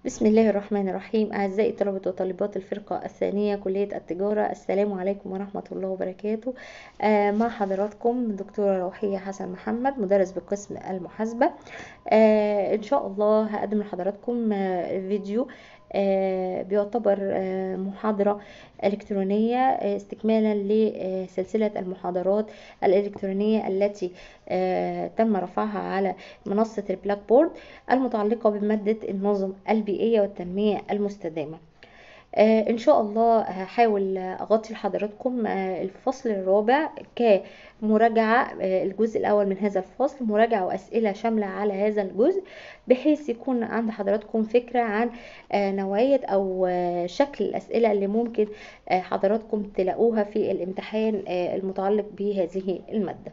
بسم الله الرحمن الرحيم أعزائي طلبة وطالبات الفرقة الثانية كلية التجارة السلام عليكم ورحمة الله وبركاته آه مع حضراتكم دكتورة روحية حسن محمد مدرس بقسم المحاسبة آه إن شاء الله هقدم لحضراتكم آه فيديو آه بيعتبر آه محاضرة إلكترونية آه استكمالا لسلسلة المحاضرات الإلكترونية التي آه تم رفعها على منصة البلاك بورد المتعلقة بمادة النظم البيئية والتنمية المستدامة آه ان شاء الله هحاول اغطي لحضراتكم آه الفصل الرابع كمراجعة آه الجزء الاول من هذا الفصل مراجعة واسئلة شاملة على هذا الجزء بحيث يكون عند حضراتكم فكرة عن نوعية او شكل الاسئلة اللي ممكن حضراتكم تلاقوها في الامتحان المتعلق بهذه المادة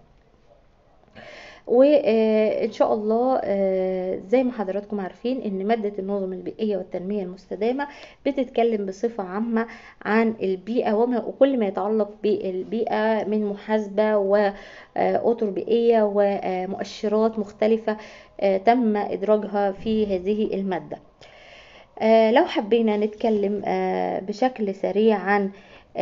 وان شاء الله زي ما حضراتكم عارفين ان مادة النظم البيئية والتنمية المستدامة بتتكلم بصفة عامة عن البيئة وما وكل ما يتعلق بالبيئة من محاسبة وأطر بيئية ومؤشرات مختلفة تم إدراجها في هذه المادة لو حبينا نتكلم بشكل سريع عن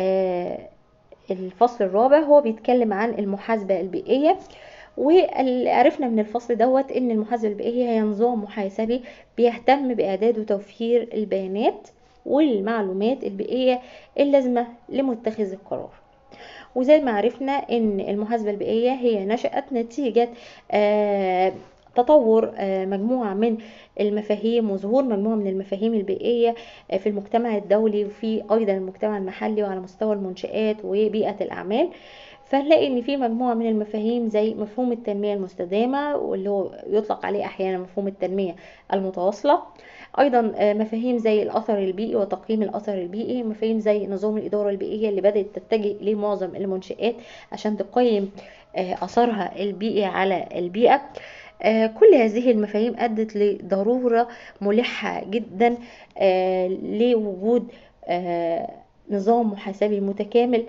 الفصل الرابع هو بيتكلم عن المحاسبة البيئية وعرفنا من الفصل دوت ان المحاسبه البيئيه هي نظام محاسبي بيهتم باعداد وتوفير البيانات والمعلومات البيئيه اللازمه لمتخذ القرار وزي ما عرفنا ان المحاسبه البيئيه هي نشات نتيجه آه تطور مجموعة من المفاهيم وظهور مجموعة من المفاهيم البيئية في المجتمع الدولي وفي أيضا المجتمع المحلي وعلى مستوى المنشآت وبيئة الأعمال فنلاقي ان في مجموعه من المفاهيم زي مفهوم التنميه المستدامه واللي هو يطلق عليه احيانا مفهوم التنميه المتواصله ايضا مفاهيم زي الاثر البيئي وتقييم الاثر البيئي مفاهيم زي نظام الاداره البيئيه اللي بدات تتجه لمعظم المنشات عشان تقيم اثرها البيئي على البيئه كل هذه المفاهيم ادت لضروره ملحه جدا لوجود نظام محاسبي متكامل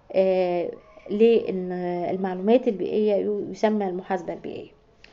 للمعلومات البيئية يسمى المحاسبة البيئية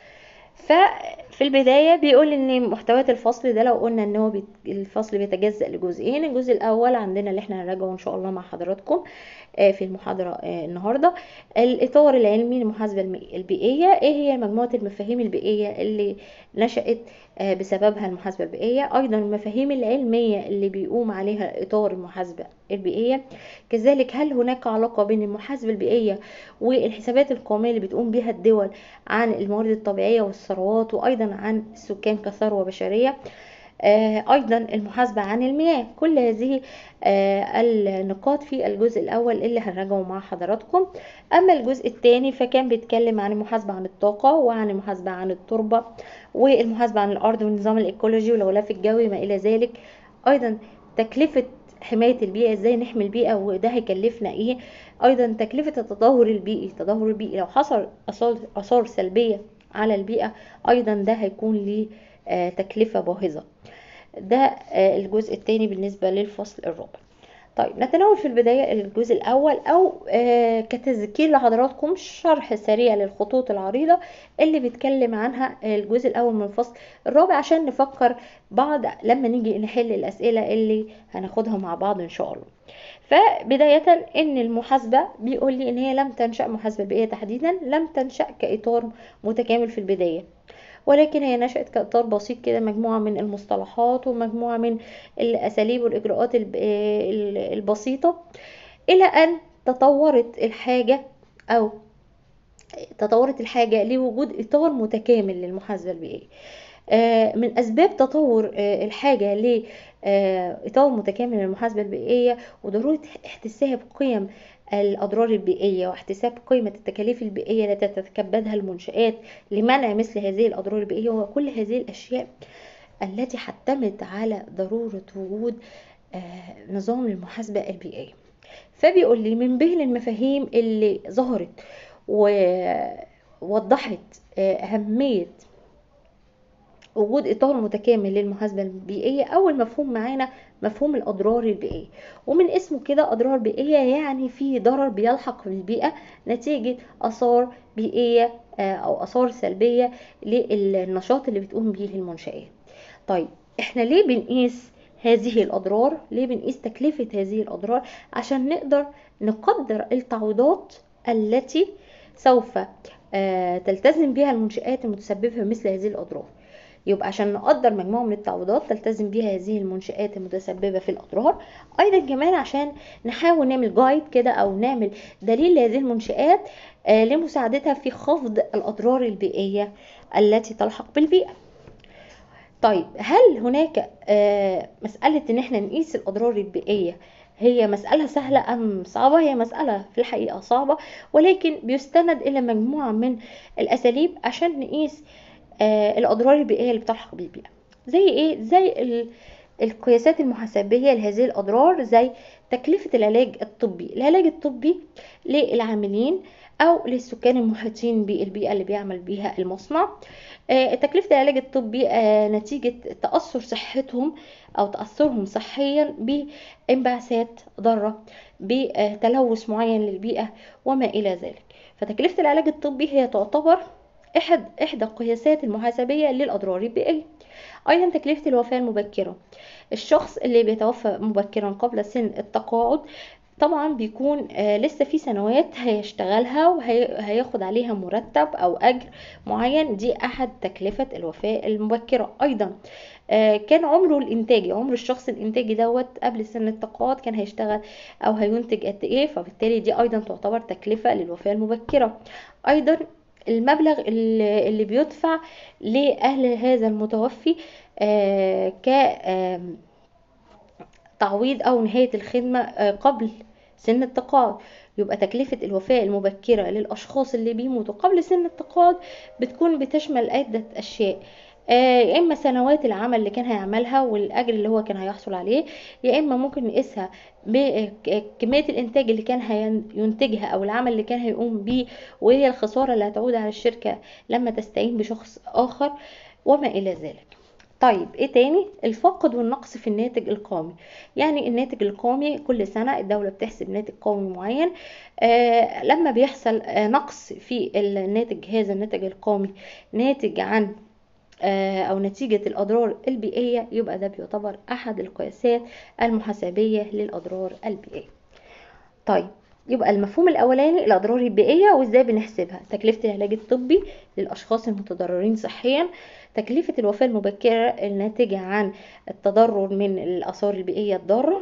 ففي البداية بيقول ان محتويات الفصل ده لو قلنا ان هو بيت الفصل بيتجزأ لجزئين الجزء الاول عندنا اللي احنا هنراجعه ان شاء الله مع حضراتكم في المحاضرة النهاردة الاطار العلمي للمحاسبة البيئية ايه هي مجموعة المفاهيم البيئية اللي نشأت بسببها المحاسبة البيئية أيضا المفاهيم العلمية اللي بيقوم عليها إطار المحاسبة البيئية كذلك هل هناك علاقة بين المحاسبة البيئية والحسابات القومية اللي بتقوم بها الدول عن الموارد الطبيعية والثروات وأيضا عن السكان كثروة بشرية ايضا المحاسبة عن المياه كل هذه النقاط في الجزء الاول اللي هنراجعه مع حضراتكم اما الجزء الثاني فكان بيتكلم عن المحاسبة عن الطاقة وعن المحاسبة عن التربة والمحاسبة عن الارض والنظام الايكولوجي والغلاف الجوي ما الى ذلك ايضا تكلفة حماية البيئة ازاي نحمي البيئة وده هيكلفنا ايه ايضا تكلفة التدهور البيئي التدهور البيئي لو حصل اثار سلبية على البيئة ايضا ده هيكون ليه تكلفة باهظة ده الجزء الثاني بالنسبة للفصل الرابع طيب نتناول في البداية الجزء الأول أو كتذكير لحضراتكم شرح سريع للخطوط العريضة اللي بيتكلم عنها الجزء الأول من الفصل الرابع عشان نفكر بعض لما نيجي نحل الأسئلة اللي هناخدها مع بعض إن شاء الله فبداية ان المحاسبة بيقول لي ان هي لم تنشأ محاسبة بيئية تحديدا لم تنشأ كإطار متكامل في البداية ولكن هي نشأت كإطار بسيط كده مجموعة من المصطلحات ومجموعة من الأساليب والإجراءات البسيطة إلى أن تطورت الحاجة أو تطورت الحاجة لوجود إطار متكامل للمحاسبة البيئية من أسباب تطور الحاجة لإطار متكامل للمحاسبة البيئية وضرورة احتساب قيم الأضرار البيئية واحتساب قيمة التكاليف البيئية التي تتكبدها المنشآت لمنع مثل هذه الأضرار البيئية وكل هذه الأشياء التي حتمت على ضرورة وجود نظام المحاسبة البيئية فبيقول لي من بين المفاهيم اللي ظهرت ووضحت أهمية وجود إطار متكامل للمحاسبة البيئية أول مفهوم معانا مفهوم الأضرار البيئية ومن اسمه كده أضرار بيئية يعني في ضرر بيلحق بالبيئة نتيجة آثار بيئية أو آثار سلبية للنشاط اللي بتقوم به المنشآت طيب احنا ليه بنقيس هذه الأضرار ليه بنقيس تكلفة هذه الأضرار عشان نقدر نقدر التعويضات التي سوف آه، تلتزم بها المنشآت المتسببة في مثل هذه الأضرار يبقى عشان نقدر مجموعة من التعويضات تلتزم بها هذه المنشآت المتسببة في الأضرار أيضا كمان عشان نحاول نعمل جايد كده أو نعمل دليل لهذه المنشآت آه، لمساعدتها في خفض الأضرار البيئية التي تلحق بالبيئة طيب هل هناك آه، مسألة إن احنا نقيس الأضرار البيئية هي مسألة سهلة أم صعبة؟ هي مسألة في الحقيقة صعبة ولكن بيستند إلى مجموعة من الأساليب عشان نقيس آه، الأضرار البيئية اللي بتلحق بالبيئة زي إيه؟ زي ال- القياسات المحاسبية لهذه الأضرار زي تكلفة العلاج الطبي العلاج الطبي للعاملين أو للسكان المحيطين بالبيئة اللي بيعمل بيها المصنع آه، تكلفة العلاج الطبي آه، نتيجة تأثر صحتهم أو تأثرهم صحيا بانبعاثات ضارة بتلوث معين للبيئة وما إلى ذلك فتكلفة العلاج الطبي هي تعتبر إحد إحدى القياسات المحاسبية للأضرار البيئية أيضا تكلفة الوفاة المبكرة الشخص اللي بيتوفى مبكرا قبل سن التقاعد طبعا بيكون آه لسه في سنوات هيشتغلها وهياخد عليها مرتب او اجر معين دي احد تكلفة الوفاة المبكرة ايضا آه كان عمره الانتاجي عمر الشخص الانتاجي دوت قبل سن التقاعد كان هيشتغل او هينتج قد ايه فبالتالي دي ايضا تعتبر تكلفة للوفاة المبكرة ايضا المبلغ اللي اللي بيدفع لأهل هذا المتوفي آه ك آم، تعويض أو نهاية الخدمة آه، قبل سن التقاعد يبقى تكلفة الوفاة المبكرة للأشخاص اللي بيموتوا قبل سن التقاعد بتكون بتشمل عدة أشياء آه، يا إما سنوات العمل اللي كان هيعملها والأجر اللي هو كان هيحصل عليه يا إما ممكن نقيسها بكمية الإنتاج اللي كان هينتجها أو العمل اللي كان هيقوم بيه وهي الخسارة اللي هتعود على الشركة لما تستعين بشخص آخر وما إلى ذلك طيب ايه تاني الفاقد والنقص في الناتج القومي يعني الناتج القومي كل سنة الدولة بتحسب ناتج قومي معين آه لما بيحصل آه نقص في الناتج هذا الناتج القومي ناتج عن آه او نتيجة الاضرار البيئية يبقى ده بيعتبر احد القياسات المحاسبية للاضرار البيئية طيب يبقى المفهوم الاولاني الاضرار البيئيه وازاي بنحسبها تكلفه العلاج الطبي للاشخاص المتضررين صحيا تكلفه الوفاه المبكره الناتجه عن التضرر من الاثار البيئيه الضاره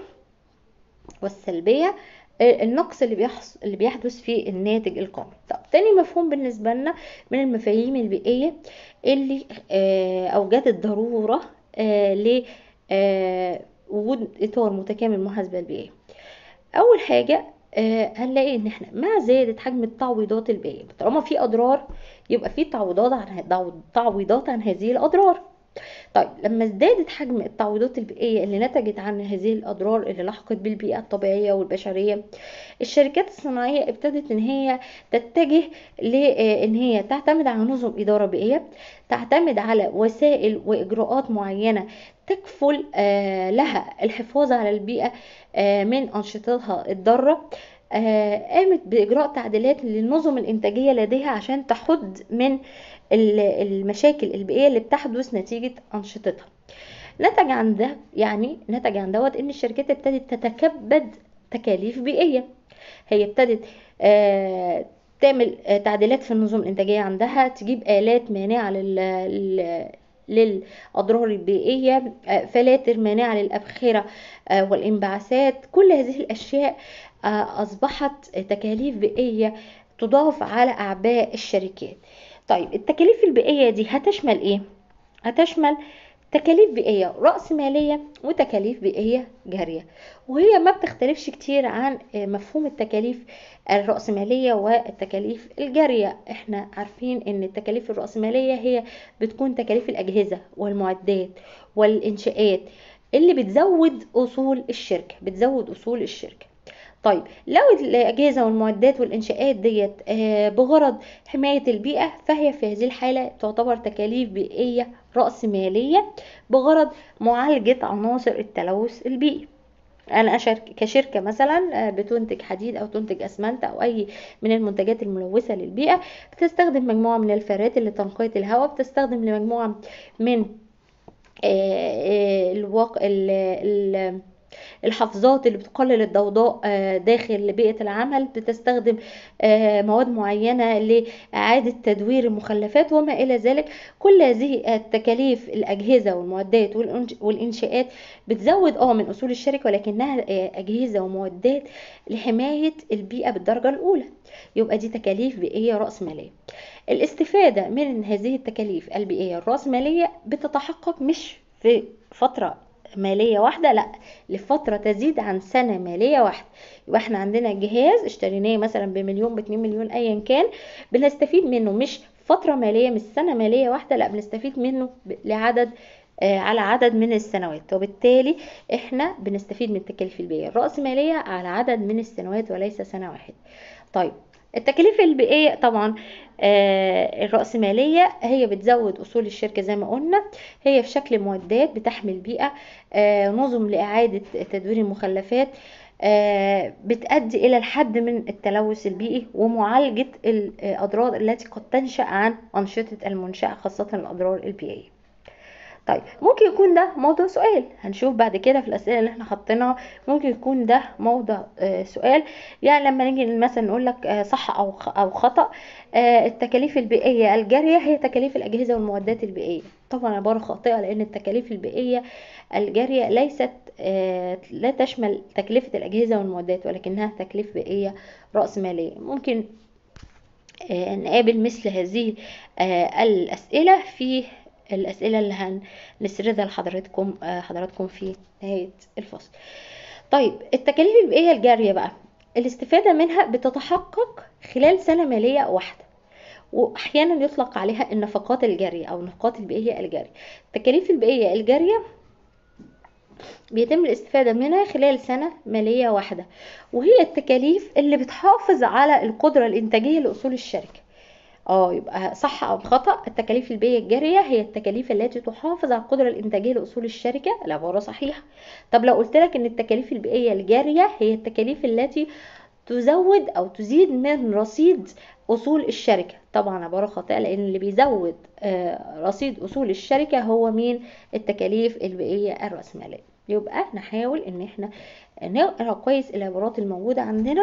والسلبيه آه، النقص اللي بيحص... اللي بيحدث في الناتج القومي طب تاني مفهوم بالنسبه لنا من المفاهيم البيئيه اللي آه، اوجدت ضروره آه، ل آه، وجود اطار متكامل محاسبه البيئيه اول حاجه آه، هنلاقي ان احنا مع زياده حجم التعويضات البيئيه طالما في اضرار يبقى في تعويضات عن تعويضات عن هذه الاضرار طيب لما ازدادت حجم التعويضات البيئيه اللي نتجت عن هذه الاضرار اللي لحقت بالبيئه الطبيعيه والبشريه الشركات الصناعيه ابتدت ان هي تتجه لان هي تعتمد على نظم اداره بيئيه تعتمد على وسائل واجراءات معينه تكفل آه، لها الحفاظ على البيئه آه، من انشطتها الضاره آه، قامت باجراء تعديلات للنظم الانتاجيه لديها عشان تحد من ال- المشاكل البيئيه اللي بتحدث نتيجه انشطتها نتج عن ده يعني نتج عن دوت ان الشركات ابتدت تتكبد تكاليف بيئيه هي ابتدت آه، تعمل آه، تعديلات في النظم الانتاجيه عندها تجيب الات مانعه لل لل- للأضرار البيئية آه، فلاتر مانعة للأبخرة آه، والانبعاثات كل هذه الأشياء آه، أصبحت تكاليف بيئية تضاف على أعباء الشركات طيب التكاليف البيئية دي هتشمل إيه؟ هتشمل تكاليف بيئية رأس مالية وتكاليف بيئية جارية وهي ما بتختلفش كتير عن آه، مفهوم التكاليف الرأسمالية والتكاليف الجارية احنا عارفين ان التكاليف الرأسمالية هي بتكون تكاليف الأجهزة والمعدات والإنشاءات اللي بتزود أصول الشركة بتزود أصول الشركة طيب لو الأجهزة والمعدات والإنشاءات ديت آه، بغرض حماية البيئة فهي في هذه الحالة تعتبر تكاليف بيئية رأسمالية بغرض معالجة عناصر التلوث البيئي انا أشارك كشركه مثلا آه، بتنتج حديد او تنتج اسمنت او اي من المنتجات الملوثه للبيئه بتستخدم مجموعه من الفلاتر لتنقيه الهواء بتستخدم لمجموعه من آه، الواقع ال ال الحافظات اللي بتقلل الضوضاء آه، داخل بيئة العمل بتستخدم آه، مواد معينة لإعادة تدوير المخلفات وما إلى ذلك كل هذه التكاليف الأجهزة والمعدات والإنش- والإنشاءات بتزود اه من أصول الشركة ولكنها آه، أجهزة ومعدات لحماية البيئة بالدرجة الأولى يبقى دي تكاليف بيئية رأسمالية الاستفادة من هذه التكاليف البيئية الرأسمالية بتتحقق مش في فترة مالية واحدة لا لفترة تزيد عن سنة مالية واحدة يبقى احنا عندنا جهاز اشتريناه مثلا بمليون باتنين مليون ايا كان بنستفيد منه مش فترة مالية مش سنة مالية واحدة لا بنستفيد منه ب- لعدد آه، على عدد من السنوات وبالتالي احنا بنستفيد من التكاليف البيئية الرأسمالية على عدد من السنوات وليس سنة واحدة طيب التكاليف البيئية طبعا آه، الرأسمالية هي بتزود أصول الشركة زي ما قلنا هي في شكل معدات بتحمي البيئة آه، نظم لإعادة تدوير المخلفات آه، بتؤدي إلى الحد من التلوث البيئي ومعالجة الأضرار التي قد تنشأ عن أنشطة المنشأة خاصة الأضرار البيئية طيب ممكن يكون ده موضوع سؤال هنشوف بعد كده في الأسئلة اللي احنا حاطينها ممكن يكون ده موضع آه، سؤال يعني لما نيجي مثلا نقول لك آه، صح أو خ- أو خطأ آه، التكاليف البيئية الجارية هي تكاليف الأجهزة والمعدات البيئية طبعا عبارة خاطئة لأن التكاليف البيئية الجارية ليست آه، لا تشمل تكلفة الأجهزة والمعدات ولكنها تكلفة بيئية رأسمالية ممكن آه، نقابل مثل هذه آه، الأسئلة في الأسئلة اللي هنسردها لحضراتكم آه، حضراتكم في نهاية الفصل طيب التكاليف البيئية الجارية بقى الاستفادة منها بتتحقق خلال سنة مالية واحدة وأحيانا يطلق عليها النفقات الجارية أو النفقات البيئية الجارية التكاليف البيئية الجارية بيتم الاستفادة منها خلال سنة مالية واحدة وهي التكاليف اللي بتحافظ على القدرة الإنتاجية لأصول الشركة اه يبقى صح او خطأ التكاليف البيئية الجارية هي التكاليف التي تحافظ على القدرة الإنتاجية لأصول الشركة العبارة صحيحة طب لو قلت لك ان التكاليف البيئية الجارية هي التكاليف التي تزود او تزيد من رصيد اصول الشركه طبعا عباره خاطئه لان اللي بيزود آه، رصيد اصول الشركه هو مين التكاليف البيئيه الراسماليه يبقى نحاول ان احنا نقرا كويس العبارات الموجوده عندنا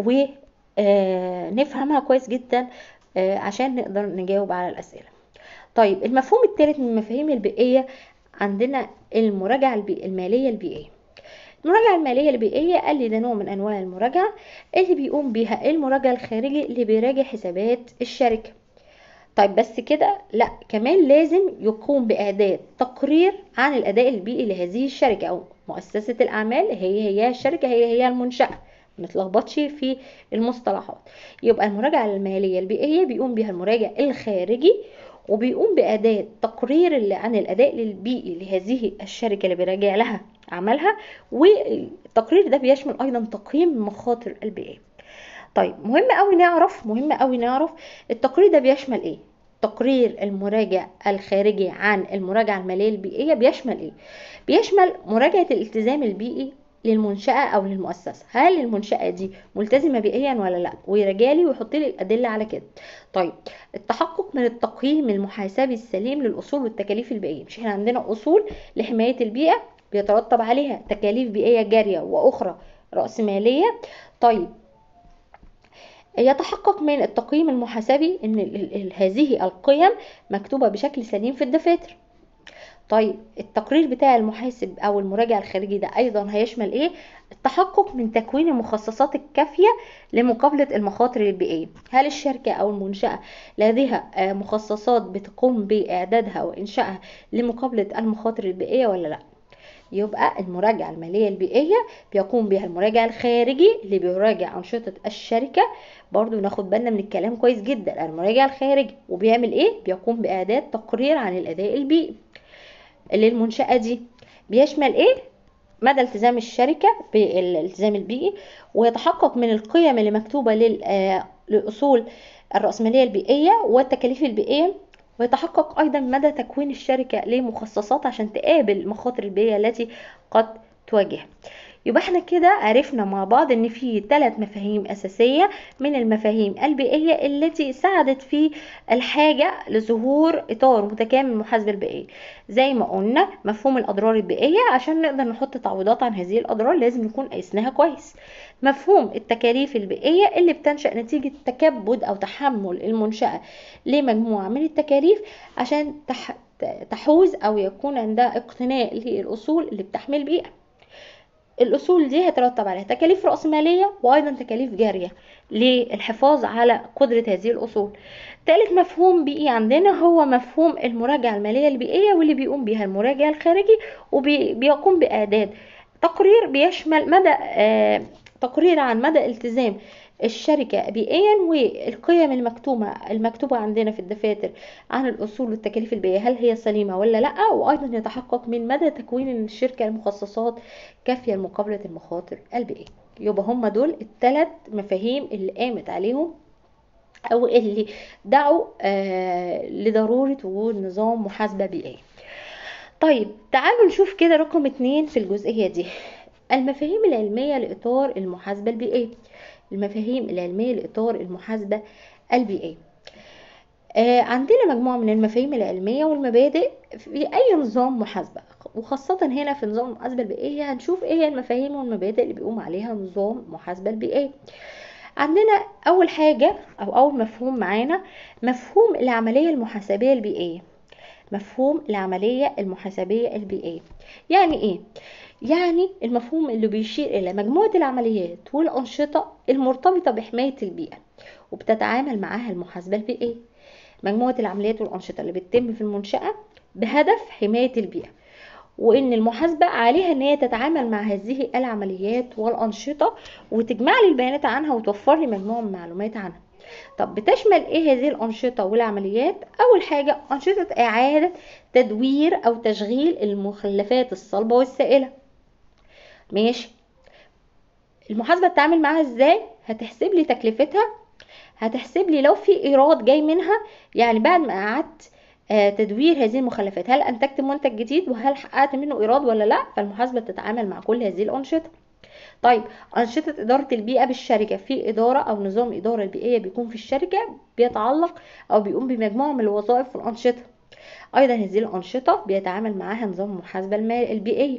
ونفهمها كويس جدا آه، عشان نقدر نجاوب على الاسئله طيب المفهوم الثالث من المفاهيم البيئيه عندنا المراجعه البي- الماليه البيئيه المراجعة المالية البيئية قال لي ده نوع من أنواع المراجعة اللي بيقوم بيها المراجع الخارجي اللي بيراجع حسابات الشركة طيب بس كده لا كمان لازم يقوم بإعداد تقرير عن الأداء البيئي لهذه الشركة أو مؤسسة الأعمال هي هي الشركة هي هي المنشأة متلخبطش في المصطلحات يبقى المراجعة المالية البيئية بيقوم بها المراجع الخارجي وبيقوم بأداء تقرير اللي عن الأداء البيئي لهذه الشركة اللي بيراجع لها عملها والتقرير ده بيشمل أيضا تقييم المخاطر البيئية طيب مهم قوي نعرف مهم قوي نعرف التقرير ده بيشمل ايه تقرير المراجع الخارجي عن المراجعة المالية البيئية بيشمل ايه بيشمل مراجعة الالتزام البيئي للمنشأة أو للمؤسسة هل المنشأة دي ملتزمة بيئيا ولا لا ويراجع لي ويحط لي الأدلة على كده طيب التحقق من التقييم المحاسبي السليم للأصول والتكاليف البيئية مش احنا عندنا أصول لحماية البيئة بيترتب عليها تكاليف بيئية جارية وأخرى رأسمالية طيب يتحقق من التقييم المحاسبي ان ال- ال- ال- هذه القيم مكتوبة بشكل سليم في الدفاتر طيب التقرير بتاع المحاسب او المراجع الخارجي ده ايضا هيشمل ايه التحقق من تكوين المخصصات الكافية لمقابلة المخاطر البيئية هل الشركة او المنشأة لديها آه، مخصصات بتقوم باعدادها وانشائها لمقابلة المخاطر البيئية ولا لا يبقى المراجعة المالية البيئية بيقوم بها المراجع الخارجي اللي بيراجع أنشطة الشركة برضو ناخد بالنا من الكلام كويس جدا المراجع الخارجي وبيعمل ايه بيقوم بإعداد تقرير عن الأداء البيئي للمنشأة دي بيشمل ايه مدى التزام الشركة بالالتزام البيئي ويتحقق من القيم اللي مكتوبة لل- آه، لأصول الرأسمالية البيئية والتكاليف البيئية ويتحقق أيضا مدى تكوين الشركة لمخصصات عشان تقابل المخاطر البيئية التي قد تواجهها يبقى احنا كده عرفنا مع بعض ان في ثلاث مفاهيم اساسيه من المفاهيم البيئيه التي ساعدت في الحاجه لظهور اطار متكامل المحاسبه البيئيه زي ما قلنا مفهوم الاضرار البيئيه عشان نقدر نحط تعويضات عن هذه الاضرار لازم نكون قيسناها كويس مفهوم التكاليف البيئيه اللي بتنشا نتيجه تكبد او تحمل المنشاه لمجموعه من التكاليف عشان تح... تحوز او يكون عندها اقتناء للاصول اللي بتحمي البيئه الاصول دي هيترتب عليها تكاليف راسماليه وايضا تكاليف جاريه للحفاظ على قدره هذه الاصول ثالث مفهوم بيئي عندنا هو مفهوم المراجعه الماليه البيئيه واللي بيقوم بها المراجع الخارجي وبيقوم باعداد تقرير بيشمل مدى آه تقرير عن مدى التزام الشركة بيئيا والقيم المكتوبة المكتوبة عندنا في الدفاتر عن الأصول والتكاليف البيئية هل هي سليمة ولا لأ وأيضا يتحقق من مدى تكوين الشركة المخصصات كافية لمقابلة المخاطر البيئية يبقى هم دول الثلاث مفاهيم اللي قامت عليهم أو اللي دعوا آه لضرورة وجود نظام محاسبة بيئية طيب تعالوا نشوف كده رقم اتنين في الجزئية دي المفاهيم العلمية لإطار المحاسبة البيئية المفاهيم العلمية لإطار المحاسبة البيئية آه عندنا مجموعة من المفاهيم العلمية والمبادئ في أي نظام محاسبة وخاصة هنا في نظام المحاسبة البيئية هنشوف ايه هي المفاهيم والمبادئ اللي بيقوم عليها نظام المحاسبة البيئية عندنا أول حاجة أو أول مفهوم معانا مفهوم العملية المحاسبية البيئية مفهوم العملية المحاسبية البيئية يعني ايه؟ يعني المفهوم اللي بيشير إلى مجموعة العمليات والأنشطة المرتبطة بحماية البيئة وبتتعامل معاها المحاسبة البيئية مجموعة العمليات والأنشطة اللي بتتم في المنشأة بهدف حماية البيئة وإن المحاسبة عليها إن هي تتعامل مع هذه العمليات والأنشطة وتجمع لي البيانات عنها وتوفر لي مجموعة من المعلومات عنها طب بتشمل ايه هذه الانشطه والعمليات اول حاجه انشطه اعاده تدوير او تشغيل المخلفات الصلبه والسائله ماشي المحاسبه تتعامل معاها ازاي هتحسب لي تكلفتها هتحسب لي لو في ايراد جاي منها يعني بعد ما قعدت تدوير هذه المخلفات هل انتجت منتج جديد وهل حققت منه ايراد ولا لا فالمحاسبه بتتعامل مع كل هذه الانشطه طيب أنشطة إدارة البيئة بالشركة في إدارة أو نظام إدارة البيئية بيكون في الشركة بيتعلق أو بيقوم بمجموعة من الوظائف والأنشطة أيضا هذه الأنشطة بيتعامل معاها نظام المحاسبة البيئية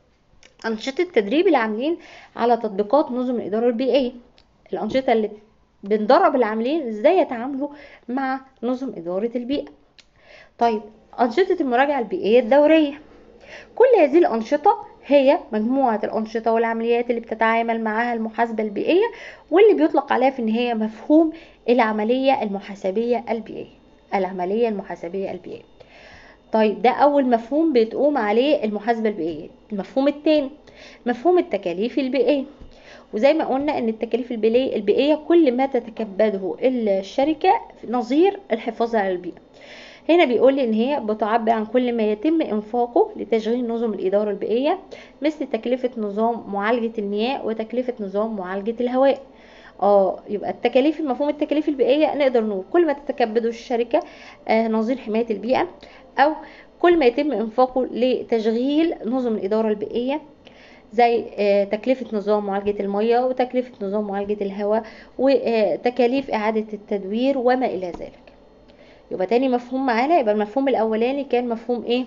أنشطة تدريب العاملين على تطبيقات نظم الإدارة البيئية الأنشطة اللي بندرب العاملين إزاي يتعاملوا مع نظم إدارة البيئة طيب أنشطة المراجعة البيئية الدورية كل هذه الأنشطة هي مجموعة الأنشطة والعمليات اللي بتتعامل معها المحاسبة البيئية واللي بيطلق عليها في النهاية مفهوم العملية المحاسبية البيئية العملية المحاسبية البيئية طيب ده أول مفهوم بتقوم عليه المحاسبة البيئية المفهوم الثاني مفهوم التكاليف البيئية وزي ما قلنا ان التكاليف البيئية كل ما تتكبده الشركة نظير الحفاظ على البيئة هنا بيقول لي ان هي بتعبر عن كل ما يتم انفاقه لتشغيل نظم الاداره البيئيه مثل تكلفه نظام معالجه المياه وتكلفه نظام معالجه الهواء اه يبقى التكاليف مفهوم التكاليف البيئيه نقدر نقول كل ما تتكبده الشركه آه نظير حمايه البيئه او كل ما يتم انفاقه لتشغيل نظم الاداره البيئيه زي تكلفة نظام معالجة المياه وتكلفة نظام معالجة الهواء وتكاليف إعادة التدوير وما إلى ذلك يبقى تاني مفهوم معانا يبقى المفهوم الاولاني كان مفهوم ايه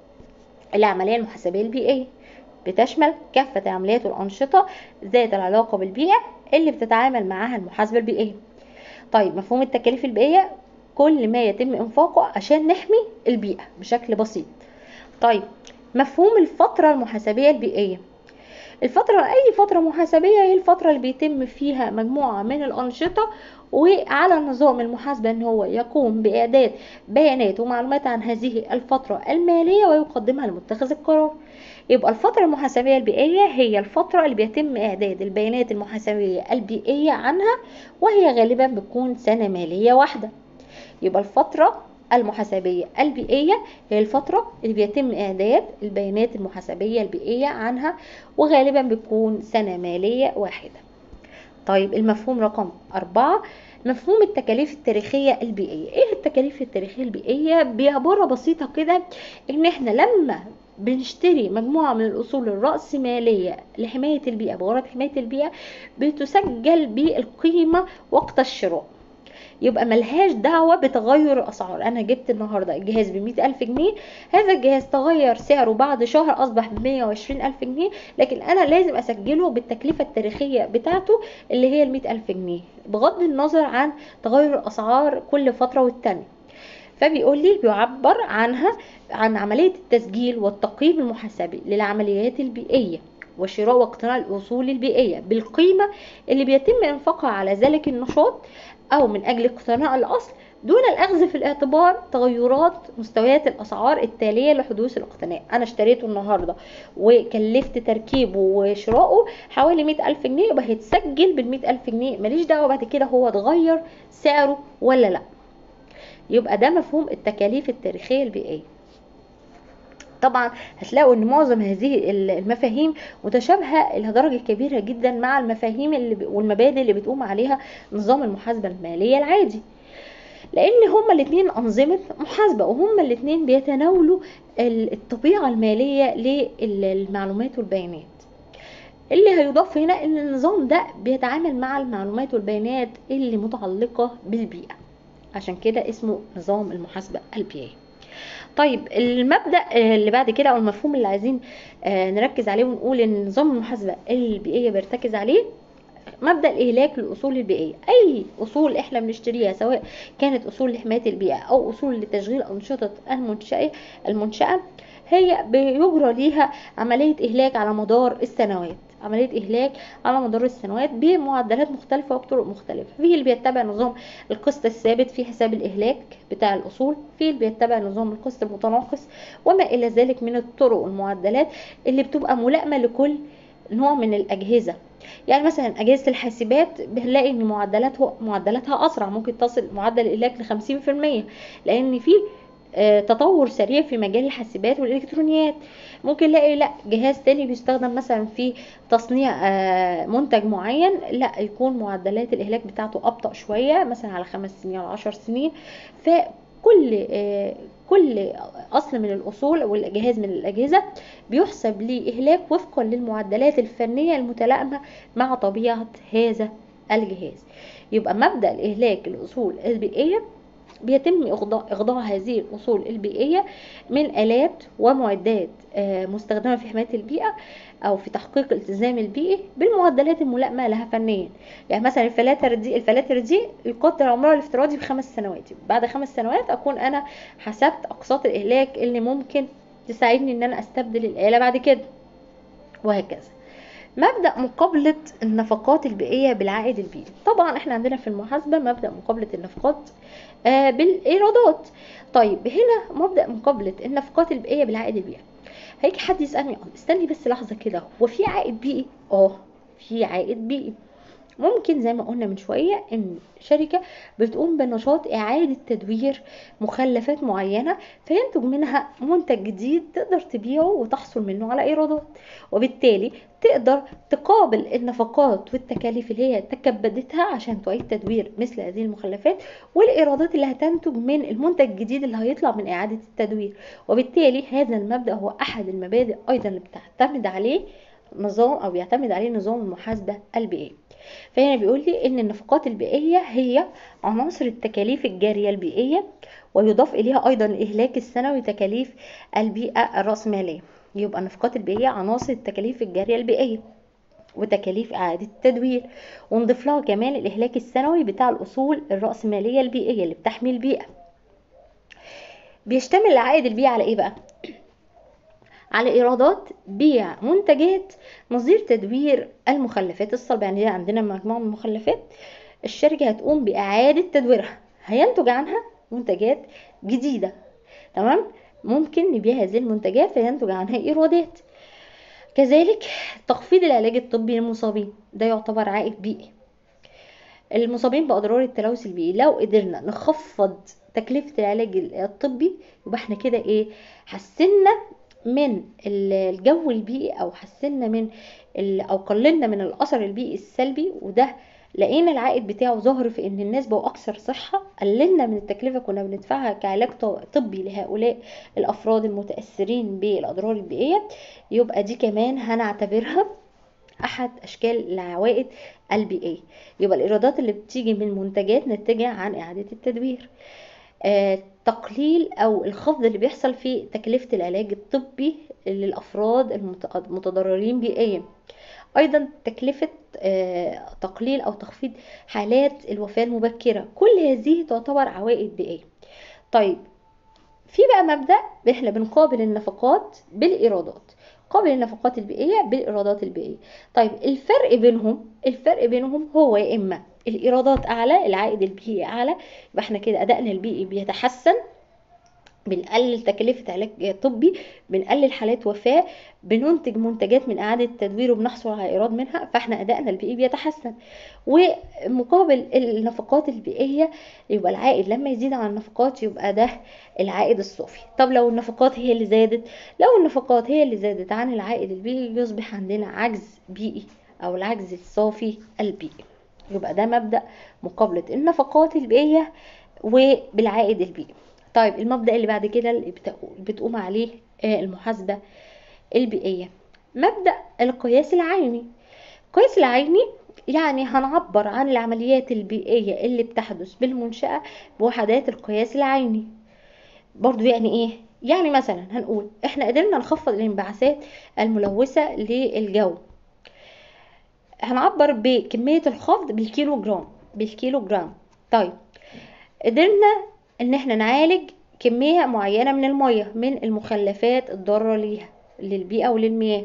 العمليه المحاسبيه البيئيه بتشمل كافه العمليات والانشطه ذات العلاقه بالبيئه اللي بتتعامل معاها المحاسبه البيئيه طيب مفهوم التكاليف البيئيه كل ما يتم انفاقه عشان نحمي البيئه بشكل بسيط طيب مفهوم الفتره المحاسبيه البيئيه الفترة أي فترة محاسبية هي الفترة اللي بيتم فيها مجموعة من الأنشطة وعلى نظام المحاسبة أن هو يقوم بإعداد بيانات ومعلومات عن هذه الفترة المالية ويقدمها لمتخذ القرار يبقى الفترة المحاسبية البيئية هي الفترة اللي بيتم إعداد البيانات المحاسبية البيئية عنها وهي غالبا بتكون سنة مالية واحدة يبقى الفترة المحاسبية البيئية هي الفترة اللي بيتم إعداد البيانات المحاسبية البيئية عنها وغالبا بتكون سنة مالية واحدة طيب المفهوم رقم أربعة مفهوم التكاليف التاريخية البيئية ايه التكاليف التاريخية البيئية بعبارة بسيطة كده ان احنا لما بنشتري مجموعة من الأصول الرأسمالية لحماية البيئة بغرض حماية البيئة بتسجل بالقيمة وقت الشراء يبقى ملهاش دعوة بتغير الأسعار أنا جبت النهاردة الجهاز بمئة ألف جنيه هذا الجهاز تغير سعره بعد شهر أصبح بمية وعشرين ألف جنيه لكن أنا لازم أسجله بالتكلفة التاريخية بتاعته اللي هي المئة ألف جنيه بغض النظر عن تغير الأسعار كل فترة والتانية فبيقول لي بيعبر عنها عن عملية التسجيل والتقييم المحاسبي للعمليات البيئية وشراء واقتناء الأصول البيئية بالقيمة اللي بيتم إنفاقها على ذلك النشاط أو من أجل اقتناء الأصل دون الأخذ في الاعتبار تغيرات مستويات الأسعار التالية لحدوث الاقتناء أنا اشتريته النهاردة وكلفت تركيبه وشراؤه حوالي مئة ألف جنيه يبقى هيتسجل بالمئة ألف جنيه ماليش دعوة بعد كده هو اتغير سعره ولا لأ يبقى ده مفهوم التكاليف التاريخية البيئية طبعا هتلاقوا ان معظم هذه المفاهيم متشابهه الى درجه كبيره جدا مع المفاهيم اللي والمبادئ اللي بتقوم عليها نظام المحاسبه الماليه العادي لان هما الاثنين انظمه محاسبه وهما الاثنين بيتناولوا الطبيعه الماليه للمعلومات والبيانات اللي هيضاف هنا ان النظام ده بيتعامل مع المعلومات والبيانات اللي متعلقه بالبيئه عشان كده اسمه نظام المحاسبه البيئيه طيب المبدا اللي بعد كده او المفهوم اللي عايزين نركز عليه ونقول ان نظام المحاسبه البيئيه بيرتكز عليه مبدا الاهلاك للاصول البيئيه اي اصول احنا بنشتريها سواء كانت اصول لحمايه البيئه او اصول لتشغيل انشطه المنشاه المنشاه هي بيجرى ليها عمليه اهلاك على مدار السنوات عملية إهلاك على مدار السنوات بمعدلات مختلفة وبطرق مختلفة في اللي بيتبع نظام القسط الثابت في حساب الإهلاك بتاع الأصول في اللي بيتبع نظام القسط المتناقص وما إلى ذلك من الطرق والمعدلات اللي بتبقى ملائمة لكل نوع من الأجهزة يعني مثلا أجهزة الحاسبات بنلاقي إن معدلاتها معدلاتها أسرع ممكن تصل معدل الإهلاك لخمسين في المية لأن في تطور سريع في مجال الحاسبات والالكترونيات ممكن نلاقي لا جهاز تاني بيستخدم مثلا في تصنيع منتج معين لا يكون معدلات الاهلاك بتاعته ابطا شويه مثلا على خمس سنين على عشر سنين فكل كل اصل من الاصول او الجهاز من الاجهزه بيحسب ليه اهلاك وفقا للمعدلات الفنيه المتلائمه مع طبيعه هذا الجهاز يبقى مبدا الاهلاك الاصول البيئيه بيتم إخضاع, إخضاع هذه الأصول البيئية من آلات ومعدات مستخدمة في حماية البيئة أو في تحقيق الالتزام البيئي بالمعدلات الملائمة لها فنيا يعني مثلا الفلاتر دي الفلاتر دي يقدر عمرها الافتراضي بخمس سنوات بعد خمس سنوات أكون أنا حسبت أقساط الإهلاك اللي ممكن تساعدني إن أنا أستبدل الآلة بعد كده وهكذا مبدا مقابله النفقات البيئيه بالعائد البيئي طبعا احنا عندنا في المحاسبه مبدا مقابله النفقات آه بالايرادات طيب هنا مبدا مقابله النفقات البيئيه بالعائد البيئي هيجي حد يسالني استني بس لحظه كده هو في عائد بيئي اه في عائد بيئي ممكن زي ما قلنا من شوية ان شركة بتقوم بنشاط اعادة تدوير مخلفات معينة فينتج منها منتج جديد تقدر تبيعه وتحصل منه على ايرادات وبالتالي تقدر تقابل النفقات والتكاليف اللي هي تكبدتها عشان تعيد تدوير مثل هذه المخلفات والايرادات اللي هتنتج من المنتج الجديد اللي هيطلع من اعادة التدوير وبالتالي هذا المبدأ هو احد المبادئ ايضا اللي بتعتمد عليه نظام او بيعتمد عليه نظام المحاسبة البيئية فهنا بيقول لي ان النفقات البيئيه هي عناصر التكاليف الجاريه البيئيه ويضاف اليها ايضا الاهلاك السنوي تكاليف البيئه الراسماليه يبقى النفقات البيئيه عناصر التكاليف الجاريه البيئيه وتكاليف إعادة التدوير ونضيف لها كمان الإهلاك السنوي بتاع الأصول الرأسمالية البيئية اللي بتحمي البيئة بيشتمل العائد البيئي على إيه بقى؟ على ايرادات بيع منتجات نظير تدوير المخلفات الصلبة يعني عندنا مجموعة من المخلفات الشركة هتقوم بإعادة تدويرها هينتج عنها منتجات جديدة تمام ممكن نبيع هذه المنتجات فينتج عنها ايرادات كذلك تخفيض العلاج الطبي للمصابين ده يعتبر عائد بيئي المصابين بأضرار التلوث البيئي لو قدرنا نخفض تكلفة العلاج الطبي يبقى احنا كده ايه حسنا من الجو البيئي او حسنا من او قللنا من الاثر البيئي السلبي وده لقينا العائد بتاعه ظهر في ان الناس بقوا اكثر صحة قللنا من التكلفة كنا بندفعها كعلاج طبي لهؤلاء الافراد المتأثرين بالاضرار البيئية يبقى دي كمان هنعتبرها احد اشكال العوائد البيئية يبقى الايرادات اللي بتيجي من منتجات ناتجة عن اعادة التدوير آه، تقليل او الخفض اللي بيحصل في تكلفة العلاج الطبي للافراد المتضررين بيئيا ايضا تكلفة آه، تقليل او تخفيض حالات الوفاة المبكرة كل هذه تعتبر عوائد بيئية طيب في بقى مبدأ احنا بنقابل النفقات بالايرادات قابل النفقات البيئية بالايرادات البيئية طيب الفرق بينهم الفرق بينهم هو يا اما الايرادات اعلى العائد البيئي اعلى يبقى احنا كده ادائنا البيئي بيتحسن بنقلل تكلفة علاج طبي بنقلل حالات وفاة بننتج منتجات من إعادة تدوير وبنحصل على إيراد منها فإحنا أدائنا البيئي بيتحسن ومقابل النفقات البيئية يبقى العائد لما يزيد عن النفقات يبقى ده العائد الصافي طب لو النفقات هي اللي زادت لو النفقات هي اللي زادت عن العائد البيئي يصبح عندنا عجز بيئي أو العجز الصافي البيئي يبقى ده مبدأ مقابلة النفقات البيئية وبالعائد البيئي طيب المبدأ اللي بعد كده اللي بتقوم عليه آه، المحاسبة البيئية مبدأ القياس العيني القياس العيني يعني هنعبر عن العمليات البيئية اللي بتحدث بالمنشأة بوحدات القياس العيني برضو يعني ايه يعني مثلا هنقول احنا قدرنا نخفض الانبعاثات الملوثة للجو هنعبر بكمية الخفض بالكيلو جرام بالكيلو جرام طيب قدرنا ان احنا نعالج كمية معينة من المية من المخلفات الضارة ليها للبيئة وللمياه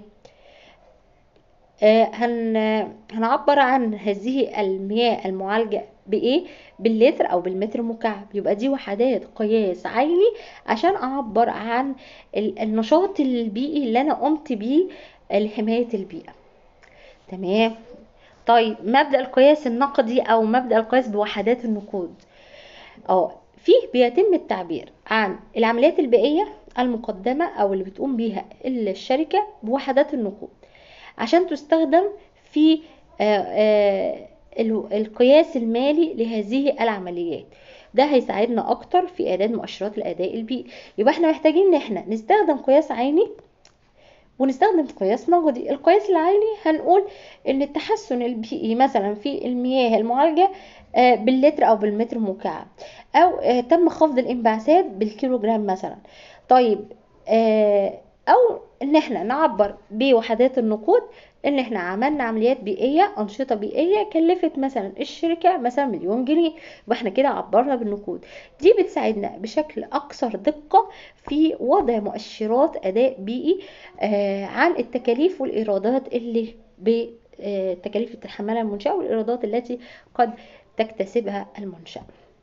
آه هن هنعبر عن هذه المياه المعالجة بإيه؟ باللتر أو بالمتر مكعب يبقى دي وحدات قياس عيني عشان أعبر عن النشاط البيئي اللي أنا قمت بيه لحماية البيئة تمام طيب مبدأ القياس النقدي أو مبدأ القياس بوحدات النقود اه فيه بيتم التعبير عن العمليات البيئية المقدمة أو اللي بتقوم بيها الشركة بوحدات النقود عشان تستخدم في آه، آه، القياس المالي لهذه العمليات ده هيساعدنا اكتر في اعداد مؤشرات الاداء البيئي يبقى احنا محتاجين ان احنا نستخدم قياس عيني ونستخدم قياس نقدي القياس العيني هنقول ان التحسن البيئي مثلا في المياه المعالجه آه، باللتر او بالمتر مكعب او آه، تم خفض الانبعاثات بالكيلوجرام مثلا طيب آه، او ان احنا نعبر بوحدات النقود ان احنا عملنا عمليات بيئيه انشطه بيئيه كلفت مثلا الشركه مثلا مليون جنيه يبقى احنا كده عبرنا بالنقود دي بتساعدنا بشكل اكثر دقه في وضع مؤشرات اداء بيئي عن التكاليف والايرادات اللي بتكاليف تتحملها المنشاه والايرادات التي قد تكتسبها المنشأة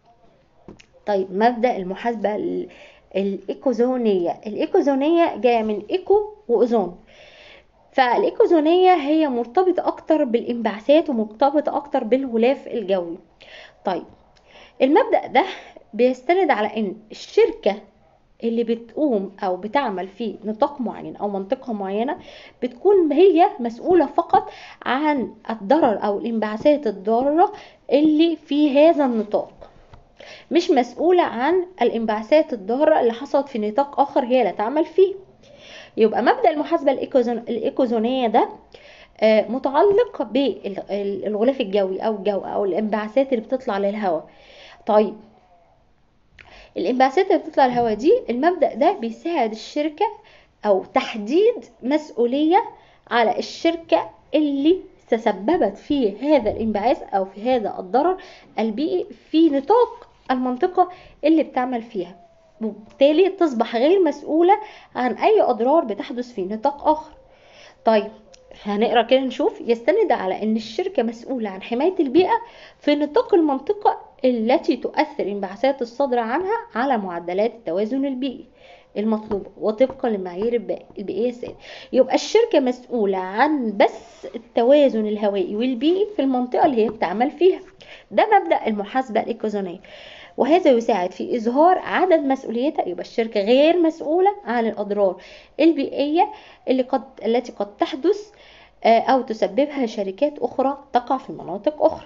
طيب مبدأ المحاسبة الإيكوزونية الإيكوزونية جاية من إيكو وأوزون فالإيكوزونية هي مرتبطة أكتر بالانبعاثات ومرتبطة أكتر بالغلاف الجوي طيب المبدأ ده بيستند على إن الشركة اللي بتقوم او بتعمل في نطاق معين او منطقه معينه بتكون هي مسؤوله فقط عن الضرر او الانبعاثات الضاره اللي في هذا النطاق مش مسؤولة عن الانبعاثات الضارة اللي حصلت في نطاق آخر هي لا تعمل فيه يبقى مبدأ المحاسبة الإيكوزونية ده آه، متعلق بالغلاف الجوي أو الجو أو الانبعاثات اللي بتطلع للهواء طيب الانبعاثات اللي بتطلع الهواء دي المبدأ ده بيساعد الشركة أو تحديد مسؤولية على الشركة اللي تسببت في هذا الانبعاث أو في هذا الضرر البيئي في نطاق المنطقة اللي بتعمل فيها وبالتالي تصبح غير مسؤولة عن أي أضرار بتحدث في نطاق آخر طيب هنقرا كده نشوف يستند على ان الشركه مسؤوله عن حمايه البيئه في نطاق المنطقه التي تؤثر انبعاثات الصادره عنها على معدلات التوازن البيئي المطلوبة وطبقا للمعايير البيئية السائدة يبقى الشركة مسؤولة عن بس التوازن الهوائي والبيئي في المنطقة اللي هي بتعمل فيها ده مبدأ المحاسبة الإيكوزونية وهذا يساعد في إظهار عدد مسؤوليتها يبقى الشركة غير مسؤولة عن الأضرار البيئية اللي قد التي قد تحدث آه، أو تسببها شركات أخرى تقع في مناطق أخرى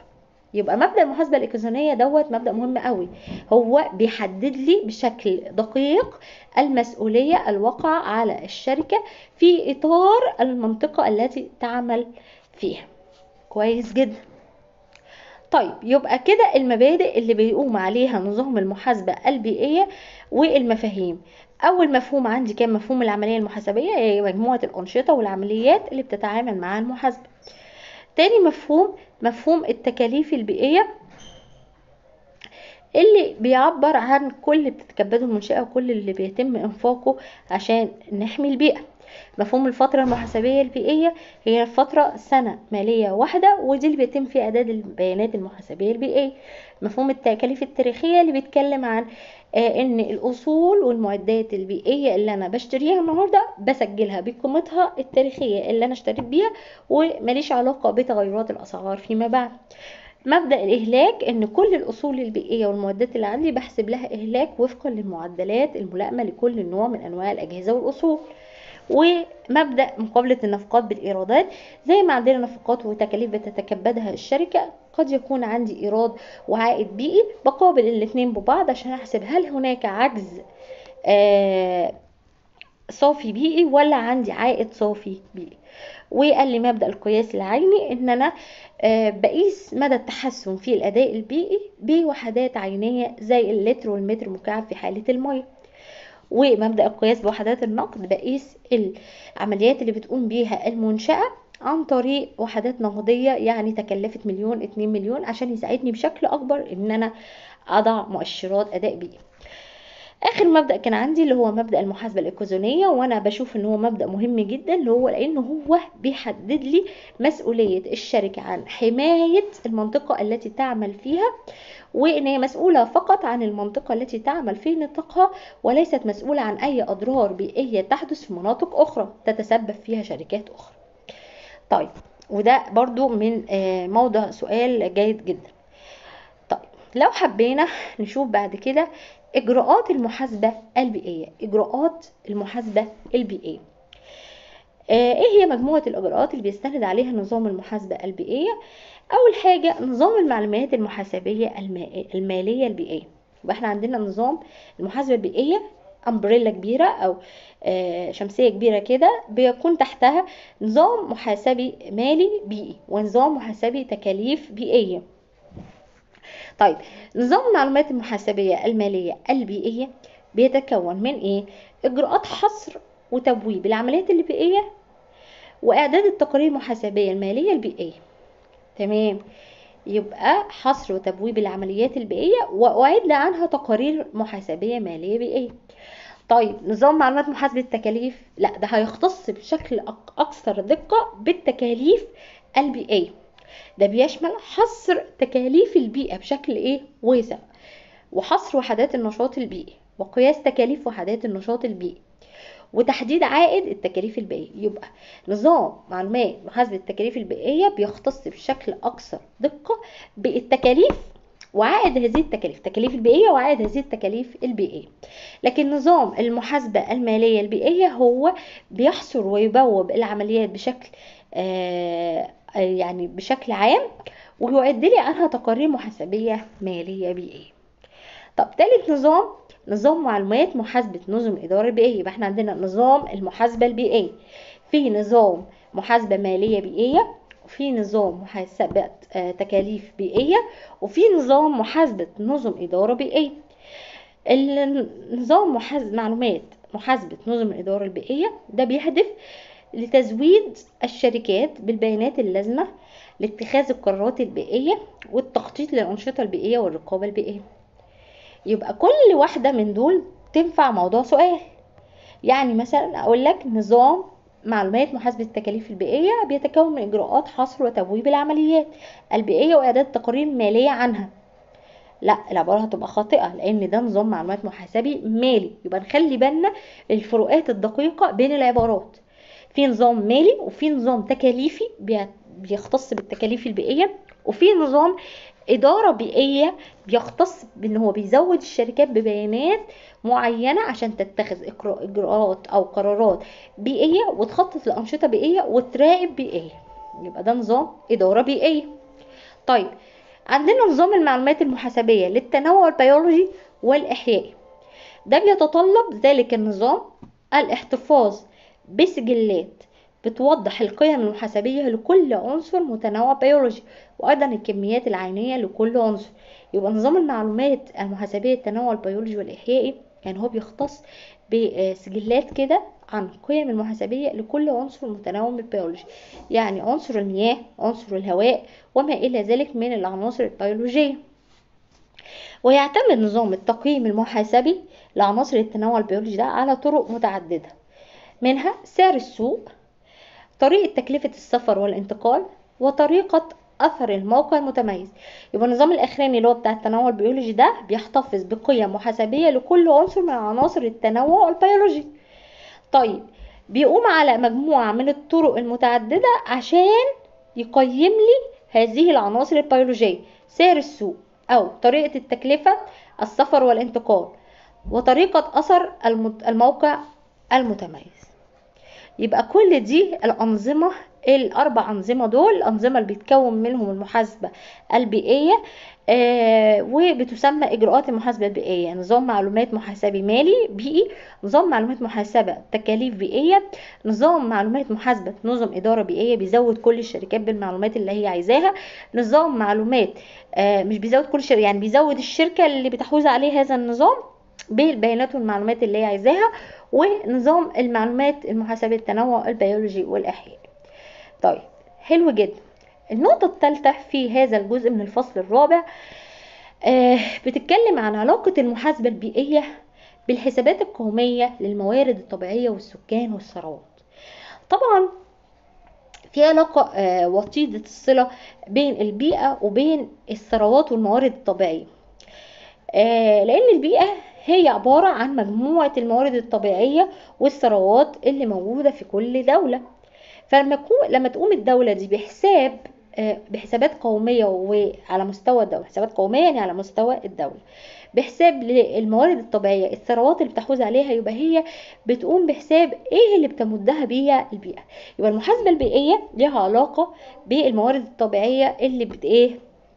يبقى مبدا المحاسبه الالكترونيه دوت مبدا مهم قوي هو بيحدد لي بشكل دقيق المسؤوليه الواقعه على الشركه في اطار المنطقه التي تعمل فيها كويس جدا طيب يبقى كده المبادئ اللي بيقوم عليها نظام المحاسبة البيئية والمفاهيم أول مفهوم عندي كان مفهوم العملية المحاسبية هي مجموعة الأنشطة والعمليات اللي بتتعامل مع المحاسبة تاني مفهوم مفهوم التكاليف البيئية اللي بيعبر عن كل اللي بتتكبده المنشأة وكل اللي بيتم إنفاقه عشان نحمي البيئة مفهوم الفترة المحاسبية البيئية هي فترة سنة مالية واحدة ودي اللي بيتم فيها إعداد البيانات المحاسبية البيئية مفهوم التكاليف التاريخية اللي بيتكلم عن آه ان الاصول والمعدات البيئيه اللي انا بشتريها النهارده بسجلها بقيمتها التاريخيه اللي انا اشتريت بيها وماليش علاقه بتغيرات الاسعار فيما بعد مبدا الاهلاك ان كل الاصول البيئيه والمعدات اللي عندي بحسب لها اهلاك وفقا للمعدلات الملائمه لكل نوع من انواع الاجهزه والاصول ومبدا مقابله النفقات بالايرادات زي ما عندنا نفقات وتكاليف بتتكبدها الشركه قد يكون عندي ايراد وعائد بيئي بقابل الاثنين ببعض عشان احسب هل هناك عجز آه صافي بيئي ولا عندي عائد صافي بيئي وقال لي مبدا القياس العيني ان انا آه بقيس مدى التحسن في الاداء البيئي بوحدات عينيه زي اللتر والمتر مكعب في حاله الميه ومبدا القياس بوحدات النقد بقيس العمليات اللي بتقوم بيها المنشاه عن طريق وحدات نقديه يعني تكلفت مليون اتنين مليون عشان يساعدني بشكل اكبر ان انا اضع مؤشرات اداء بيئي اخر مبدا كان عندي اللي هو مبدا المحاسبه الايكوزونيه وانا بشوف ان هو مبدا مهم جدا اللي هو لانه هو بيحدد لي مسؤوليه الشركه عن حمايه المنطقه التي تعمل فيها وان هي مسؤوله فقط عن المنطقه التي تعمل في نطاقها وليست مسؤوله عن اي اضرار بيئيه تحدث في مناطق اخرى تتسبب فيها شركات اخرى طيب وده برضو من موضع سؤال جيد جدا طيب لو حبينا نشوف بعد كده اجراءات المحاسبه البيئيه اجراءات المحاسبه البيئيه ايه هي مجموعه الاجراءات اللي بيستند عليها نظام المحاسبه البيئيه اول حاجه نظام المعلومات المحاسبيه الماليه البيئيه يبقى احنا عندنا نظام المحاسبه البيئيه امبريلا كبيره او شمسيه كبيره كده بيكون تحتها نظام محاسبي مالي بيئي ونظام محاسبي تكاليف بيئيه طيب نظام المعلومات المحاسبيه الماليه البيئيه بيتكون من ايه اجراءات حصر وتبويب العمليات البيئيه واعداد التقارير المحاسبيه الماليه البيئيه تمام يبقى حصر وتبويب العمليات البيئيه واعد عنها تقارير محاسبيه ماليه بيئيه طيب نظام معلومات محاسبه التكاليف لا ده هيختص بشكل اكثر دقه بالتكاليف البيئيه ده بيشمل حصر تكاليف البيئه بشكل ايه واسع وحصر وحدات النشاط البيئي وقياس تكاليف وحدات النشاط البيئي وتحديد عائد التكاليف البيئية يبقى نظام معلومات محاسبة التكاليف البيئية بيختص بشكل أكثر دقة بالتكاليف وعائد هذه التكاليف التكاليف البيئية وعائد هذه التكاليف البيئية لكن نظام المحاسبة المالية البيئية هو بيحصر ويبوب العمليات بشكل آه يعني بشكل عام ويعد لي عنها تقارير محاسبية مالية بيئية طب تالت نظام نظام معلومات محاسبة نظم الإدارة البيئية يبقى احنا عندنا نظام المحاسبة البيئية في نظام محاسبة مالية بيئية وفي نظام محاسبة تكاليف بيئية وفي نظام محاسبة نظم إدارة بيئية النظام محاسبة معلومات محاسبة نظم الإدارة البيئية ده بيهدف لتزويد الشركات بالبيانات اللازمة لاتخاذ القرارات البيئية والتخطيط للأنشطة البيئية والرقابة البيئية يبقى كل واحدة من دول تنفع موضوع سؤال يعني مثلا أقول لك نظام معلومات محاسبة التكاليف البيئية بيتكون من إجراءات حصر وتبويب العمليات البيئية وإعداد تقارير مالية عنها لا العبارة هتبقى خاطئة لأن ده نظام معلومات محاسبي مالي يبقى نخلي بالنا الفروقات الدقيقة بين العبارات في نظام مالي وفي نظام تكاليفي بيختص بالتكاليف البيئية وفي نظام إدارة بيئية بيختص بأن هو بيزود الشركات ببيانات معينة عشان تتخذ إجراءات أو قرارات بيئية وتخطط لأنشطة بيئية وتراقب بيئية يبقى ده نظام إدارة بيئية طيب عندنا نظام المعلومات المحاسبية للتنوع البيولوجي والإحيائي ده بيتطلب ذلك النظام الاحتفاظ بسجلات بتوضح القيم المحاسبية لكل عنصر متنوع بيولوجي وأيضا الكميات العينية لكل عنصر يبقى نظام المعلومات المحاسبية التنوع البيولوجي والإحيائي يعني هو بيختص بسجلات كده عن القيم المحاسبية لكل عنصر متنوع من البيولوجي يعني عنصر المياه عنصر الهواء وما إلى ذلك من العناصر البيولوجية ويعتمد نظام التقييم المحاسبي لعناصر التنوع البيولوجي ده على طرق متعددة منها سعر السوق طريقة تكلفة السفر والانتقال وطريقة أثر الموقع المتميز يبقى النظام الأخراني اللي هو بتاع التنوع البيولوجي ده بيحتفظ بقيم محاسبية لكل عنصر من عناصر التنوع البيولوجي طيب بيقوم على مجموعة من الطرق المتعددة عشان يقيم لي هذه العناصر البيولوجية سعر السوق أو طريقة التكلفة السفر والانتقال وطريقة أثر الموقع المتميز يبقى كل دي الأنظمة الأربع أنظمة دول الأنظمة اللي بيتكون منهم المحاسبة البيئية آه وبتسمى إجراءات المحاسبة البيئية نظام معلومات محاسبي مالي بيئي نظام معلومات محاسبة تكاليف بيئية نظام معلومات محاسبة نظم إدارة بيئية بيزود كل الشركات بالمعلومات اللي هي عايزاها نظام معلومات آه مش بيزود كل شركة يعني بيزود الشركة اللي بتحوز عليه هذا النظام بالبيانات والمعلومات اللي هي عايزاها ونظام المعلومات المحاسبة التنوع البيولوجي والإحياء طيب حلو جدا النقطة الثالثة في هذا الجزء من الفصل الرابع آه بتتكلم عن علاقة المحاسبة البيئية بالحسابات القومية للموارد الطبيعية والسكان والثروات طبعا في علاقة آه وطيدة الصلة بين البيئة وبين الثروات والموارد الطبيعية آه لأن البيئة هي عبارة عن مجموعة الموارد الطبيعية والثروات اللي موجودة في كل دولة فلما تقوم لما تقوم الدولة دي بحساب بحسابات قومية وعلى مستوى الدولة حسابات قومية يعني على مستوى الدولة بحساب للموارد الطبيعية الثروات اللي بتحوز عليها يبقى هي بتقوم بحساب ايه اللي بتمدها بيها البيئة يبقى المحاسبة البيئية ليها علاقة بالموارد الطبيعية اللي بت ايه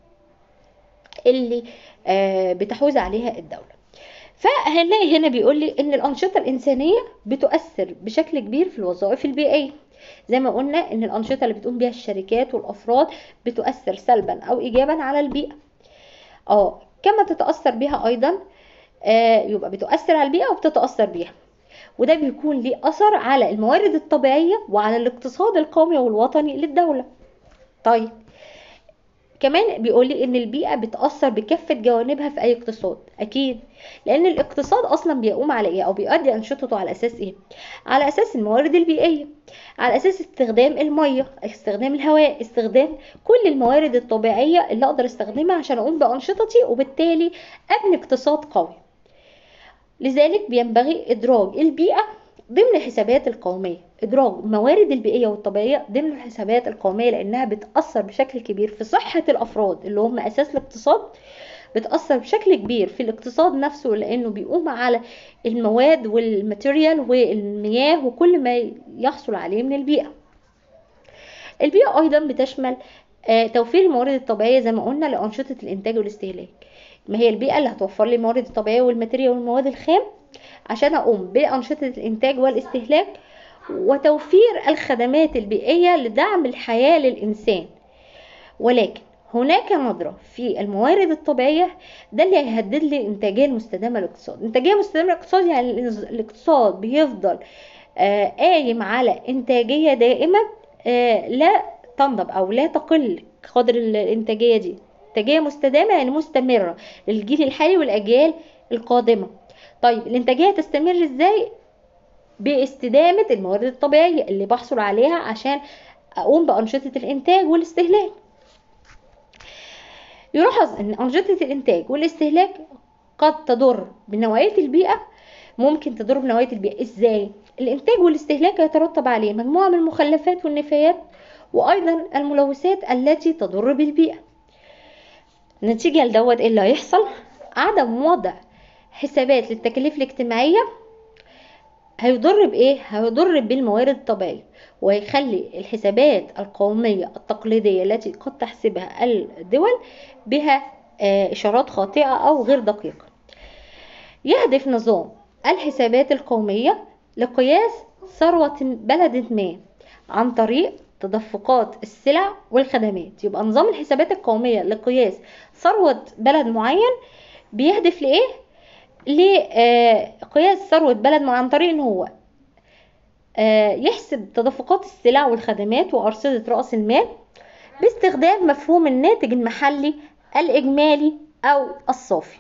اللي آه بتحوز عليها الدولة فهنلاقي هنا بيقول لي ان الانشطه الانسانيه بتؤثر بشكل كبير في الوظائف البيئيه زي ما قلنا ان الانشطه اللي بتقوم بيها الشركات والافراد بتؤثر سلبا او ايجابا على البيئه اه كما تتاثر بها ايضا آه يبقى بتؤثر على البيئه وبتتاثر بيها وده بيكون ليه اثر على الموارد الطبيعيه وعلى الاقتصاد القومي والوطني للدوله طيب كمان بيقول لي ان البيئه بتاثر بكافه جوانبها في اي اقتصاد اكيد لان الاقتصاد اصلا بيقوم على ايه او بيؤدي انشطته على اساس ايه على اساس الموارد البيئيه على اساس استخدام الميه استخدام الهواء استخدام كل الموارد الطبيعيه اللي اقدر استخدمها عشان اقوم بانشطتي وبالتالي ابني اقتصاد قوي لذلك بينبغي ادراج البيئه ضمن الحسابات القومية إدراج الموارد البيئية والطبيعية ضمن الحسابات القومية لأنها بتأثر بشكل كبير في صحة الأفراد اللي هم أساس الاقتصاد بتأثر بشكل كبير في الاقتصاد نفسه لأنه بيقوم على المواد والماتيريال والمياه وكل ما يحصل عليه من البيئة البيئة أيضا بتشمل توفير الموارد الطبيعية زي ما قلنا لأنشطة الإنتاج والاستهلاك ما هي البيئة اللي هتوفر لي الموارد الطبيعية والماتيريال والمواد الخام عشان أقوم بأنشطة الإنتاج والاستهلاك وتوفير الخدمات البيئية لدعم الحياة للإنسان ولكن هناك نظرة في الموارد الطبيعية ده اللي هيهدد لي الإنتاجية المستدامة للاقتصاد الإنتاجية المستدامة للاقتصاد يعني الاقتصاد بيفضل آه قايم على إنتاجية دائمة آه لا تنضب أو لا تقل قدر الإنتاجية دي إنتاجية مستدامة يعني مستمرة للجيل الحالي والأجيال القادمة طيب الإنتاجية تستمر إزاي باستدامة الموارد الطبيعية اللي بحصل عليها عشان أقوم بأنشطة الإنتاج والاستهلاك يلاحظ أن أنشطة الإنتاج والاستهلاك قد تضر بنوعية البيئة ممكن تضر بنوعية البيئة إزاي؟ الإنتاج والاستهلاك يترتب عليه مجموعة من المخلفات والنفايات وأيضا الملوثات التي تضر بالبيئة نتيجة لدوت إيه اللي هيحصل؟ عدم وضع حسابات للتكاليف الاجتماعية هيضر بايه هيضر بالموارد الطبيعيه ويخلي الحسابات القوميه التقليديه التي قد تحسبها الدول بها آه، اشارات خاطئه او غير دقيقه يهدف نظام الحسابات القوميه لقياس ثروه بلد ما عن طريق تدفقات السلع والخدمات يبقى نظام الحسابات القوميه لقياس ثروه بلد معين بيهدف لايه لقياس ثروة بلد عن طريق ان هو آه، يحسب تدفقات السلع والخدمات وأرصدة رأس المال باستخدام مفهوم الناتج المحلي الإجمالي أو الصافي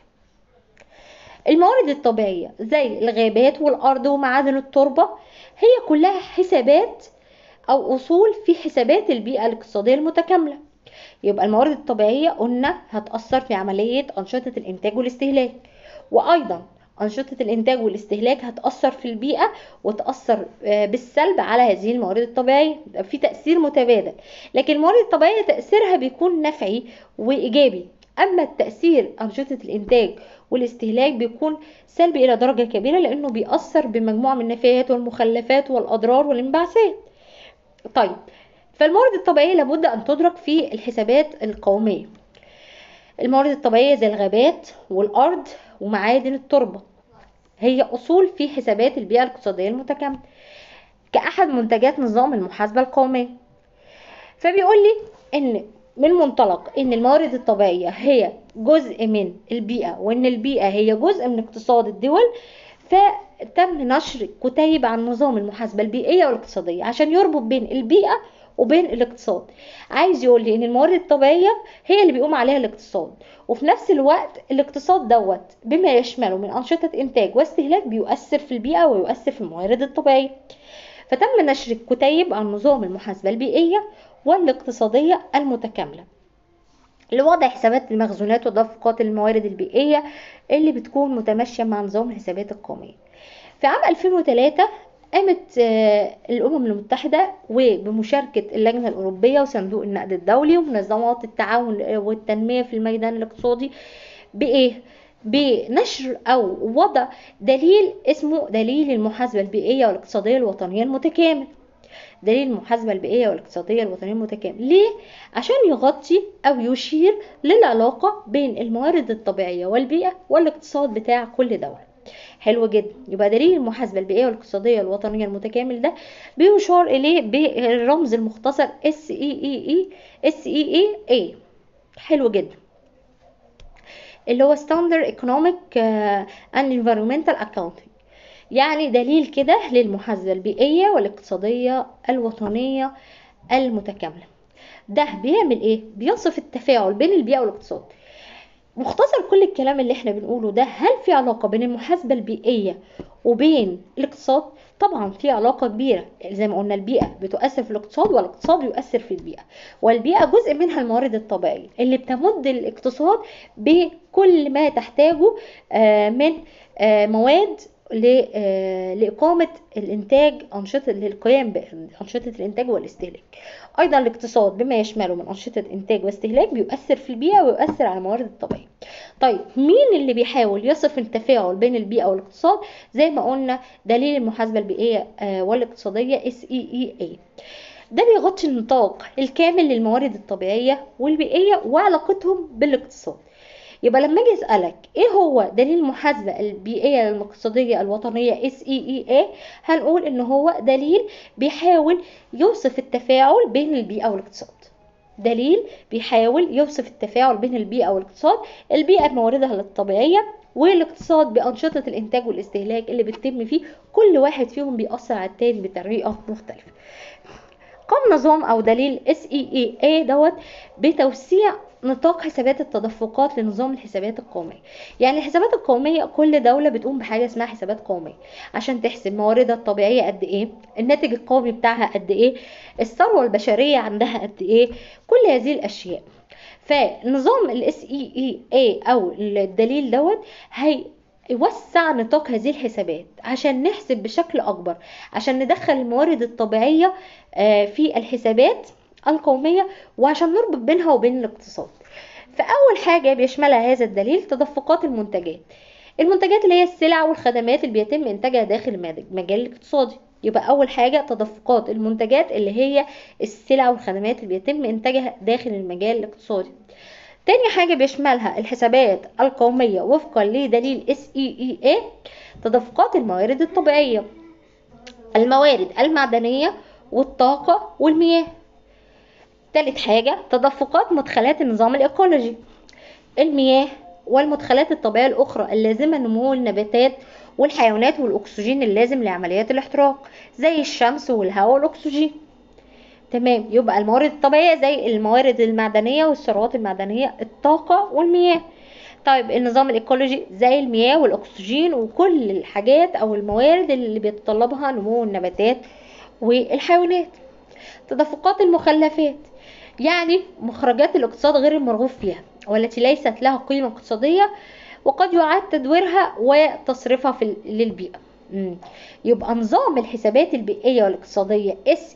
الموارد الطبيعية زي الغابات والأرض ومعادن التربة هي كلها حسابات أو أصول في حسابات البيئة الاقتصادية المتكاملة يبقى الموارد الطبيعية قلنا هتأثر في عملية أنشطة الإنتاج والاستهلاك وأيضا أنشطة الإنتاج والاستهلاك هتأثر في البيئة وتأثر آه، بالسلب على هذه الموارد الطبيعية في تأثير متبادل لكن الموارد الطبيعية تأثيرها بيكون نفعي وإيجابي أما التأثير أنشطة الإنتاج والاستهلاك بيكون سلبي إلى درجة كبيرة لأنه بيأثر بمجموعة من النفايات والمخلفات والأضرار والانبعاثات طيب فالموارد الطبيعية لابد أن تدرك في الحسابات القومية الموارد الطبيعية زي الغابات والأرض ومعادن التربة هي أصول في حسابات البيئة الاقتصادية المتكاملة كأحد منتجات نظام المحاسبة القومية فبيقول لي إن من منطلق إن الموارد الطبيعية هي جزء من البيئة وإن البيئة هي جزء من اقتصاد الدول فتم نشر كتيب عن نظام المحاسبة البيئية والاقتصادية عشان يربط بين البيئة وبين الاقتصاد عايز يقول لي ان الموارد الطبيعيه هي اللي بيقوم عليها الاقتصاد وفي نفس الوقت الاقتصاد دوت بما يشمله من انشطه انتاج واستهلاك بيؤثر في البيئه ويؤثر في الموارد الطبيعيه فتم نشر كتيب عن نظام المحاسبه البيئيه والاقتصاديه المتكامله لوضع حسابات المخزونات وتدفقات الموارد البيئيه اللي بتكون متماشيه مع نظام الحسابات القوميه في عام 2003 قامت آه، الأمم المتحدة وبمشاركة اللجنة الأوروبية وصندوق النقد الدولي ومنظمات التعاون والتنمية في الميدان الاقتصادي بإيه؟ بنشر أو وضع دليل اسمه دليل المحاسبة البيئية والاقتصادية الوطنية المتكامل دليل المحاسبة البيئية والاقتصادية الوطنية المتكامل ليه؟ عشان يغطي أو يشير للعلاقة بين الموارد الطبيعية والبيئة والاقتصاد بتاع كل دولة حلو جدا يبقى دليل المحاسبة البيئية والاقتصادية الوطنية المتكامل ده بيشار إليه بالرمز المختصر S E E E S E E A حلو جدا اللي هو Standard Economic and Environmental Accounting يعني دليل كده للمحاسبة البيئية والاقتصادية الوطنية المتكاملة ده بيعمل ايه بيصف التفاعل بين البيئة والاقتصاد مختصر كل الكلام اللي احنا بنقوله ده هل في علاقة بين المحاسبة البيئية وبين الاقتصاد طبعا في علاقة كبيرة زي ما قلنا البيئة بتؤثر في الاقتصاد والاقتصاد يؤثر في البيئة والبيئة جزء منها الموارد الطبيعية اللي بتمد الاقتصاد بكل ما تحتاجه آه، من آه، مواد آه، لإقامة الإنتاج أنشطة للقيام بأنشطة الإنتاج والاستهلاك أيضا الاقتصاد بما يشمله من أنشطة إنتاج واستهلاك بيؤثر في البيئة ويؤثر على الموارد الطبيعية طيب مين اللي بيحاول يصف التفاعل بين البيئة والاقتصاد زي ما قلنا دليل المحاسبة البيئية آه، والاقتصادية SEEA ده بيغطي النطاق الكامل للموارد الطبيعية والبيئية وعلاقتهم بالاقتصاد يبقى لما اجي اسالك ايه هو دليل المحاسبه البيئيه الاقتصاديه الوطنيه اس اي اي اي هنقول ان هو دليل بيحاول يوصف التفاعل بين البيئه والاقتصاد دليل بيحاول يوصف التفاعل بين البيئه والاقتصاد البيئه بمواردها الطبيعيه والاقتصاد بأنشطة الإنتاج والاستهلاك اللي بتتم فيه كل واحد فيهم بيأثر على التاني بطريقة مختلفة قام نظام أو دليل SEEA دوت بتوسيع نطاق حسابات التدفقات لنظام الحسابات القومية يعني الحسابات القومية كل دولة بتقوم بحاجة اسمها حسابات قومية عشان تحسب مواردها الطبيعية قد ايه الناتج القومي بتاعها قد ايه الثروة البشرية عندها قد ايه كل هذه الاشياء فنظام الاس اي اي اي او الدليل دوت هي يوسع نطاق هذه الحسابات عشان نحسب بشكل اكبر عشان ندخل الموارد الطبيعيه آه، في الحسابات القومية وعشان نربط بينها وبين الاقتصاد فأول حاجة بيشملها هذا الدليل تدفقات المنتجات المنتجات اللي هي السلع والخدمات اللي بيتم انتاجها داخل المجال الاقتصادي يبقى اول حاجه تدفقات المنتجات اللي هي السلع والخدمات اللي بيتم انتاجها داخل المجال الاقتصادي تاني حاجة بيشملها الحسابات القومية وفقا لدليل SEEA تدفقات الموارد الطبيعية الموارد المعدنية والطاقة والمياه تالت حاجة تدفقات مدخلات النظام الإيكولوجي المياه والمدخلات الطبيعية الأخرى اللازمة لنمو النباتات والحيوانات والأكسجين اللازم لعمليات الاحتراق زي الشمس والهواء والأكسجين تمام يبقى الموارد الطبيعية زي الموارد المعدنية والثروات المعدنية الطاقة والمياه طيب النظام الايكولوجي زي المياه والاكسجين وكل الحاجات او الموارد اللي بيتطلبها نمو النباتات والحيوانات تدفقات المخلفات يعني مخرجات الاقتصاد غير المرغوب فيها والتي ليست لها قيمة اقتصادية وقد يعاد تدويرها وتصريفها في للبيئة مم. يبقى نظام الحسابات البيئية والاقتصادية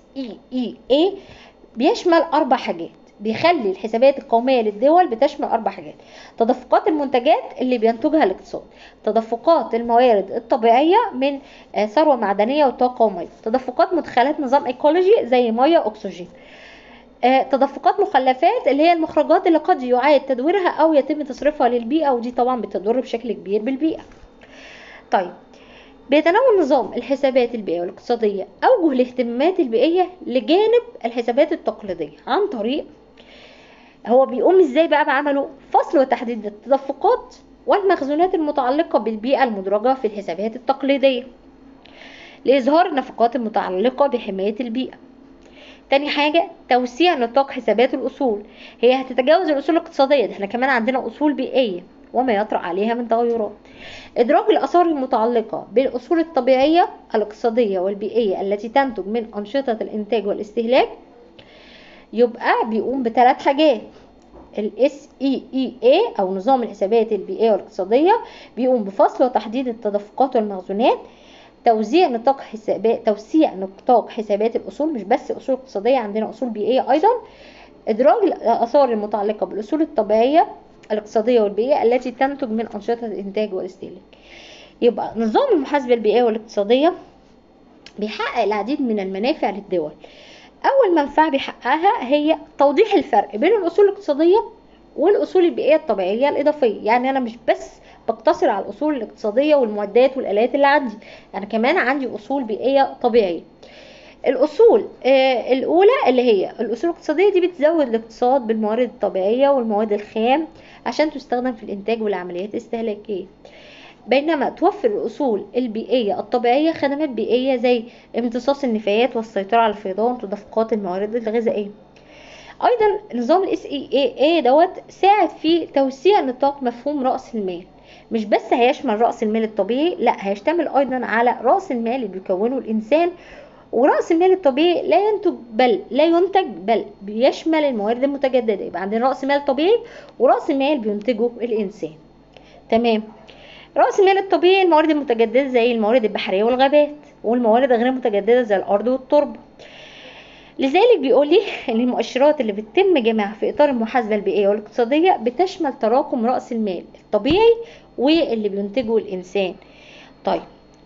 SEEA بيشمل أربع حاجات بيخلي الحسابات القومية للدول بتشمل أربع حاجات تدفقات المنتجات اللي بينتجها الاقتصاد تدفقات الموارد الطبيعية من ثروة معدنية وطاقة ومية تدفقات مدخلات نظام ايكولوجي زي مية وأكسجين تدفقات مخلفات اللي هي المخرجات اللي قد يعاد تدويرها أو يتم تصريفها للبيئة ودي طبعا بتضر بشكل كبير بالبيئة طيب بيتناول نظام الحسابات البيئية والاقتصادية أوجه الاهتمامات البيئية لجانب الحسابات التقليدية عن طريق هو بيقوم ازاي بقى بعمله فصل وتحديد التدفقات والمخزونات المتعلقة بالبيئة المدرجة في الحسابات التقليدية لإظهار النفقات المتعلقة بحماية البيئة تاني حاجة توسيع نطاق حسابات الأصول هي هتتجاوز الأصول الاقتصادية ده احنا كمان عندنا أصول بيئية وما يطرأ عليها من تغيرات إدراج الآثار المتعلقة بالأصول الطبيعية الاقتصادية والبيئية التي تنتج من أنشطة الإنتاج والاستهلاك يبقى بيقوم بثلاث حاجات ال SEEA أو نظام الحسابات البيئية والاقتصادية بيقوم بفصل وتحديد التدفقات والمخزونات توزيع نطاق حسابات توسيع نطاق حسابات الأصول مش بس أصول اقتصادية عندنا أصول بيئية أيضا إدراج الآثار المتعلقة بالأصول الطبيعية الاقتصادية والبيئية التي تنتج من أنشطة الإنتاج والاستهلاك يبقى نظام المحاسبة البيئية والاقتصادية بيحقق العديد من المنافع للدول أول منفعة بيحققها هي توضيح الفرق بين الأصول الاقتصادية والأصول البيئية الطبيعية الإضافية يعني أنا مش بس بقتصر على الأصول الاقتصادية والمعدات والآلات اللي عندي أنا كمان عندي أصول بيئية طبيعية الأصول آه الأولى اللي هي الأصول الاقتصادية دي بتزود الاقتصاد بالموارد الطبيعية والمواد الخام عشان تستخدم في الإنتاج والعمليات الاستهلاكية بينما توفر الأصول البيئية الطبيعية خدمات بيئية زي امتصاص النفايات والسيطرة على الفيضان وتدفقات الموارد الغذائية أيضا نظام ال SEAA دوت ساعد في توسيع نطاق مفهوم رأس المال مش بس هيشمل رأس المال الطبيعي لا هيشتمل أيضا على رأس المال اللي بيكونه الإنسان ورأس المال الطبيعي لا ينتج بل لا ينتج بل بيشمل الموارد المتجددة يبقى عندنا رأس مال طبيعي ورأس مال بينتجه الإنسان تمام رأس المال الطبيعي الموارد المتجددة زي الموارد البحرية والغابات والموارد غير المتجددة زي الأرض والتربة لذلك بيقول لي ان المؤشرات اللي بتتم جمعها في اطار المحاسبه البيئيه والاقتصاديه بتشمل تراكم راس المال الطبيعي واللي بينتجه الانسان طيب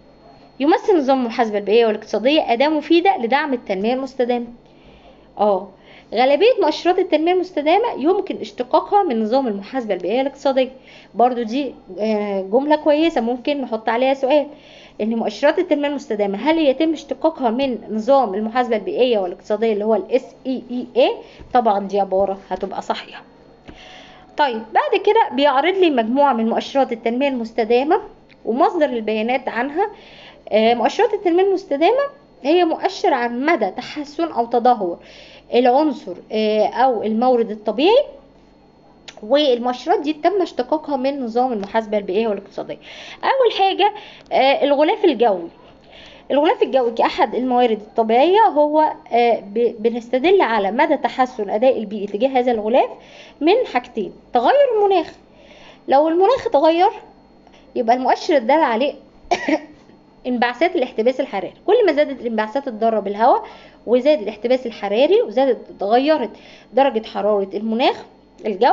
يمثل نظام المحاسبه البيئيه والاقتصاديه اداه مفيده لدعم التنميه المستدامه اه غالبية مؤشرات التنمية المستدامة يمكن اشتقاقها من نظام المحاسبة البيئية الاقتصادية برضو دي جملة كويسة ممكن نحط عليها سؤال ان مؤشرات التنمية المستدامة هل يتم اشتقاقها من نظام المحاسبة البيئية والاقتصادية اللي هو ال SEEA طبعا دي عبارة هتبقى صحيحة طيب بعد كده بيعرض لي مجموعة من مؤشرات التنمية المستدامة ومصدر البيانات عنها مؤشرات التنمية المستدامة هي مؤشر عن مدى تحسن أو تدهور العنصر أو المورد الطبيعي والمؤشرات دي تم اشتقاقها من نظام المحاسبة البيئية والاقتصادية أول حاجة الغلاف الجوي الغلاف الجوي كأحد الموارد الطبيعية هو بنستدل على مدى تحسن أداء البيئي تجاه هذا الغلاف من حاجتين تغير المناخ لو المناخ تغير يبقى المؤشر الدال عليه انبعاثات الاحتباس الحراري كل ما زادت الانبعاثات الضاره بالهواء وزاد الاحتباس الحراري وزادت تغيرت درجه حراره المناخ الجو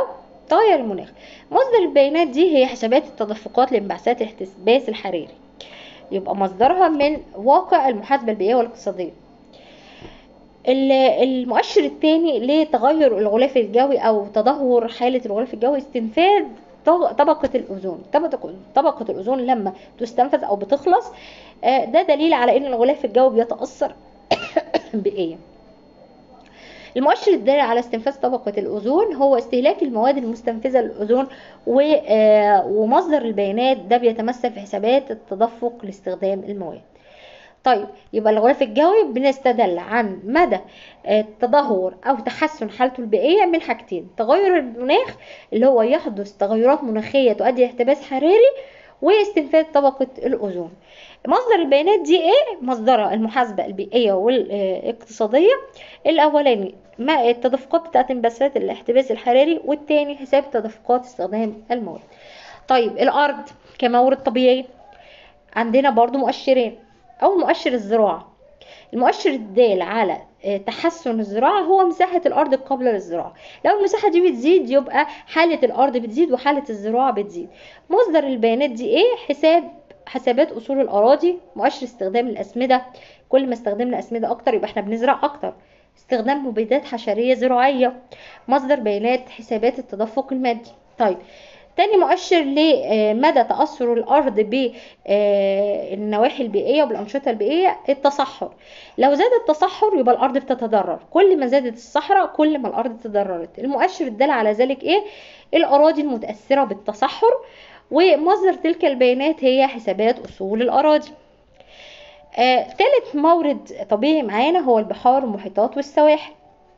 تغير المناخ مصدر البيانات دي هي حسابات التدفقات لانبعاثات الاحتباس الحراري يبقى مصدرها من واقع المحاسبة البيئية والاقتصادية ال- المؤشر الثاني لتغير الغلاف الجوي او تدهور حالة الغلاف الجوي استنفاذ طغ- طبقة الأوزون طبقة طبقة الأوزون لما تستنفذ أو بتخلص آه، ده دليل على إن الغلاف الجوي بيتأثر بإيه المؤشر الدال على استنفاذ طبقة الأوزون هو استهلاك المواد المستنفذة للأوزون و- آه، ومصدر البيانات ده بيتمثل في حسابات التدفق لاستخدام المواد طيب يبقى الغلاف الجوي بنستدل عن مدى آه، تدهور او تحسن حالته البيئيه من حاجتين تغير المناخ اللي هو يحدث تغيرات مناخيه تؤدي الى احتباس حراري واستنفاذ طبقه الاوزون مصدر البيانات دي ايه مصدرها المحاسبه البيئيه والاقتصاديه الاولاني ما التدفقات بتاعت انبعاثات الاحتباس الحراري والتاني حساب تدفقات استخدام المواد طيب الارض كمورد طبيعي عندنا برضو مؤشرين أول مؤشر الزراعة المؤشر الدال على آه، تحسن الزراعة هو مساحة الأرض قبل الزراعة لو المساحة دي بتزيد يبقى حالة الأرض بتزيد وحالة الزراعة بتزيد مصدر البيانات دي إيه حساب حسابات أصول الأراضي مؤشر استخدام الأسمدة كل ما استخدمنا أسمدة أكتر يبقى إحنا بنزرع أكتر استخدام مبيدات حشرية زراعية مصدر بيانات حسابات التدفق المادي طيب تاني مؤشر لمدى تأثر الأرض بالنواحي البيئية وبالأنشطة البيئية التصحر لو زاد التصحر يبقى الأرض بتتضرر كل ما زادت الصحراء كل ما الأرض تضررت المؤشر الدال على ذلك إيه الأراضي المتأثرة بالتصحر ومصدر تلك البيانات هي حسابات أصول الأراضي آه، تالت مورد طبيعي معانا هو البحار والمحيطات والسواحل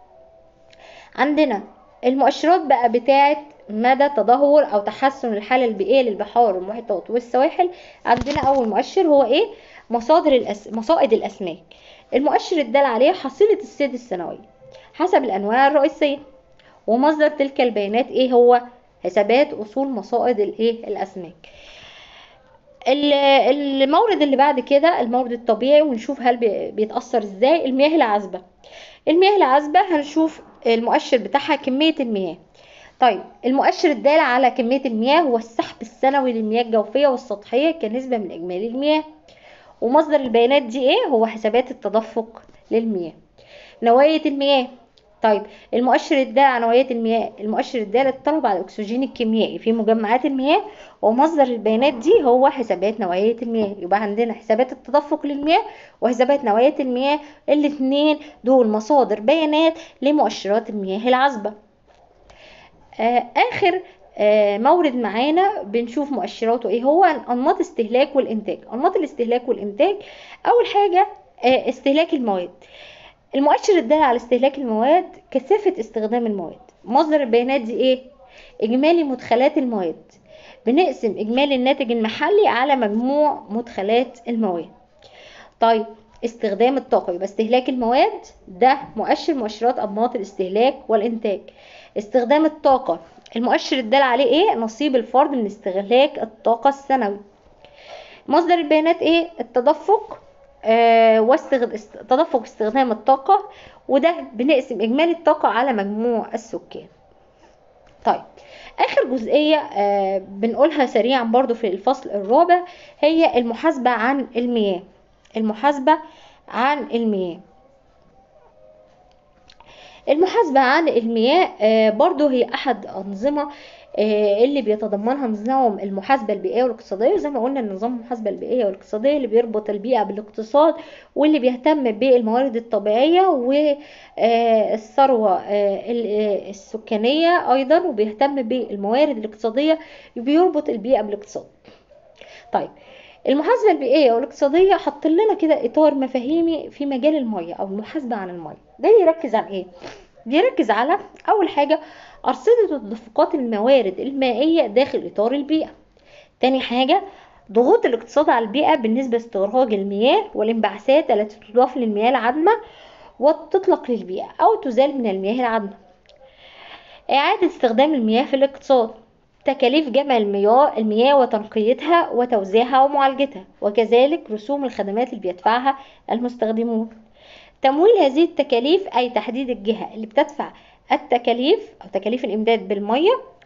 عندنا المؤشرات بقى بتاعت مدى تدهور او تحسن الحاله البيئيه للبحار والمحيطات والسواحل عندنا اول مؤشر هو ايه مصادر الأس... مصائد الاسماك المؤشر الدال عليه حصيله الصيد السنويه حسب الانواع الرئيسيه ومصدر تلك البيانات ايه هو حسابات اصول مصائد الايه الاسماك ال- المورد اللي بعد كده المورد الطبيعي ونشوف هل بي- بيتأثر ازاي المياه العذبة المياه العذبة هنشوف المؤشر بتاعها كمية المياه طيب المؤشر الدال على كمية المياه هو السحب السنوي للمياه الجوفية والسطحية كنسبة من إجمالي المياه ومصدر البيانات دي ايه هو حسابات التدفق للمياه نوعية المياه طيب المؤشر الدال على نوعية المياه المؤشر الدال الطلب على الأكسجين الكيميائي في مجمعات المياه ومصدر البيانات دي هو حسابات نوعية المياه يبقى عندنا حسابات التدفق للمياه وحسابات نوعية المياه الاتنين دول مصادر بيانات لمؤشرات المياه العذبة آه آخر آه مورد معانا بنشوف مؤشراته ايه هو انماط استهلاك والانتاج انماط الاستهلاك والانتاج اول حاجة آه استهلاك المواد المؤشر الدال على استهلاك المواد كثافة استخدام المواد مصدر البيانات دي ايه اجمالي مدخلات المواد بنقسم اجمالي الناتج المحلي على مجموع مدخلات المواد طيب استخدام الطاقة يبقى استهلاك المواد ده مؤشر مؤشرات أنماط الاستهلاك والإنتاج استخدام الطاقة المؤشر الدال عليه ايه نصيب الفرد من استهلاك الطاقة السنوي مصدر البيانات ايه التدفق آه واستغد... است... تدفق استخدام الطاقة وده بنقسم إجمالي الطاقة على مجموع السكان طيب آخر جزئية آه بنقولها سريعا برضو في الفصل الرابع هي المحاسبة عن المياه المحاسبة عن المياه المحاسبة عن المياه آه برضو هي أحد أنظمة آه اللي بيتضمنها نظام المحاسبة البيئية والاقتصادية زي ما قلنا نظام المحاسبة البيئية والاقتصادية اللي بيربط البيئة بالاقتصاد واللي بيهتم بالموارد الطبيعية والثروة السكانية أيضا وبيهتم بالموارد الاقتصادية بيربط البيئة بالاقتصاد طيب المحاسبة البيئية والاقتصادية حط لنا كده إطار مفاهيمي في مجال المية أو المحاسبة عن المية ده يركز عن إيه؟ بيركز على أول حاجة أرصدة وتدفقات الموارد المائية داخل إطار البيئة تاني حاجة ضغوط الاقتصاد على البيئة بالنسبة لاستخراج المياه والانبعاثات التي تضاف للمياه العذبة وتطلق للبيئة أو تزال من المياه العذبة إعادة استخدام المياه في الاقتصاد تكاليف جمع المياه المياه وتنقيتها وتوزيعها ومعالجتها وكذلك رسوم الخدمات اللي بيدفعها المستخدمون تمويل هذه التكاليف أي تحديد الجهة اللي بتدفع التكاليف أو تكاليف الإمداد بالمية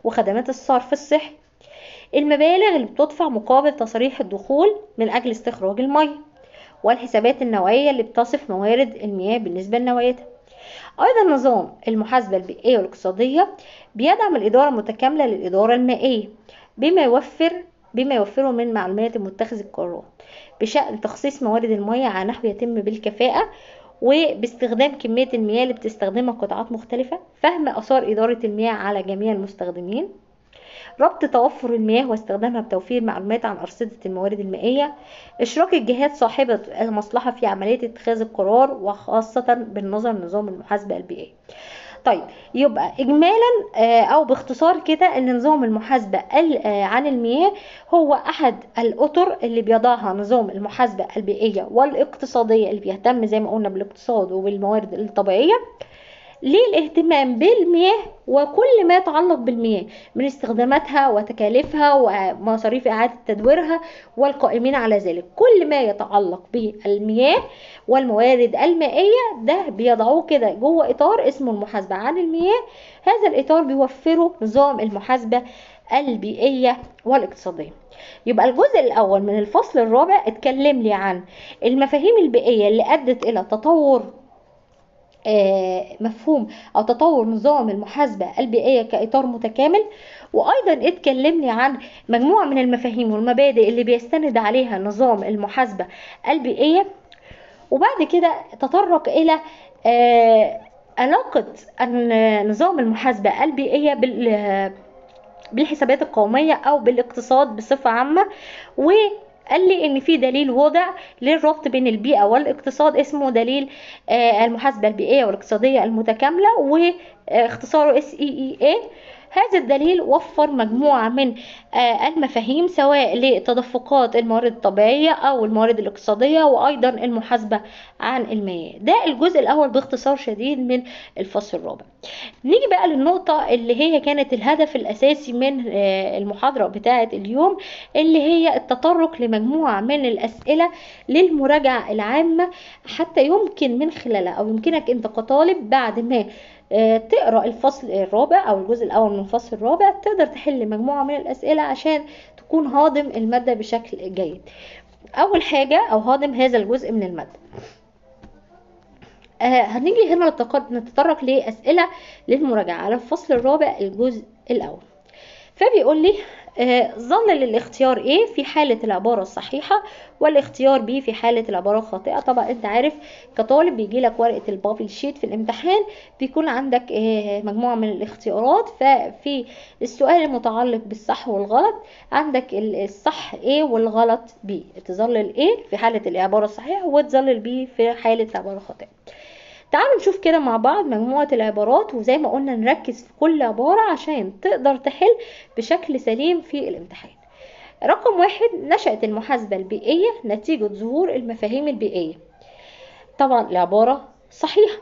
وخدمات الصرف الصحي المبالغ اللي بتدفع مقابل تصريح الدخول من أجل استخراج المية والحسابات النوعية اللي بتصف موارد المياه بالنسبة لنوعيتها أيضا نظام المحاسبة البيئية والاقتصادية بيدعم الإدارة المتكاملة للإدارة المائية بما يوفر بما يوفره من معلومات متخذ القرارات بشأن تخصيص موارد المياه على نحو يتم بالكفاءة وباستخدام كمية المياه اللي بتستخدمها قطاعات مختلفة فهم آثار إدارة المياه على جميع المستخدمين ربط توفر المياه واستخدامها بتوفير معلومات عن أرصدة الموارد المائية إشراك الجهات صاحبة المصلحة في عملية اتخاذ القرار وخاصة بالنظر لنظام المحاسبة البيئية طيب يبقى اجمالا او باختصار كده ان نظام المحاسبه عن المياه هو احد الاطر اللي بيضعها نظام المحاسبه البيئيه والاقتصاديه اللي بيهتم زي ما قلنا بالاقتصاد وبالموارد الطبيعيه للاهتمام بالمياه وكل ما يتعلق بالمياه من استخداماتها وتكاليفها ومصاريف إعادة تدويرها والقائمين على ذلك كل ما يتعلق بالمياه والموارد المائية ده بيضعوه كده جوه إطار اسمه المحاسبة عن المياه هذا الإطار بيوفره نظام المحاسبة البيئية والاقتصادية يبقى الجزء الأول من الفصل الرابع اتكلم لي عن المفاهيم البيئية اللي أدت إلى تطور مفهوم او تطور نظام المحاسبه البيئيه كاطار متكامل وايضا اتكلمني عن مجموعه من المفاهيم والمبادئ اللي بيستند عليها نظام المحاسبه البيئيه وبعد كده تطرق الى علاقه نظام المحاسبه البيئيه بال بالحسابات القوميه او بالاقتصاد بصفه عامه و قال لي ان في دليل وضع للربط بين البيئه والاقتصاد اسمه دليل المحاسبه البيئيه والاقتصاديه المتكامله واختصاره اس اي اي اي هذا الدليل وفر مجموعة من المفاهيم سواء لتدفقات الموارد الطبيعية أو الموارد الاقتصادية وأيضا المحاسبة عن المياه ده الجزء الأول باختصار شديد من الفصل الرابع نيجي بقى للنقطة اللي هي كانت الهدف الأساسي من المحاضرة بتاعة اليوم اللي هي التطرق لمجموعة من الأسئلة للمراجعة العامة حتى يمكن من خلالها أو يمكنك أنت كطالب بعد ما تقرا الفصل الرابع او الجزء الاول من الفصل الرابع تقدر تحل مجموعه من الاسئله عشان تكون هاضم الماده بشكل جيد اول حاجه او هاضم هذا الجزء من الماده آه هنيجي هنا نتطرق لاسئله للمراجعه على الفصل الرابع الجزء الاول فبيقول لي آه ظلل الاختيار A في حالة العبارة الصحيحة والاختيار B في حالة العبارة الخاطئة طبعا انت عارف كطالب بيجي لك ورقة البابل شيت في الامتحان بيكون عندك آه مجموعة من الاختيارات ففي السؤال المتعلق بالصح والغلط عندك الصح A والغلط B تظلل A في حالة العبارة الصحيحة وتظلل B في حالة العبارة الخاطئة تعالوا نشوف كده مع بعض مجموعة العبارات وزي ما قلنا نركز في كل عبارة عشان تقدر تحل بشكل سليم في الامتحان رقم واحد نشأت المحاسبة البيئية نتيجة ظهور المفاهيم البيئية طبعا العبارة صحيحة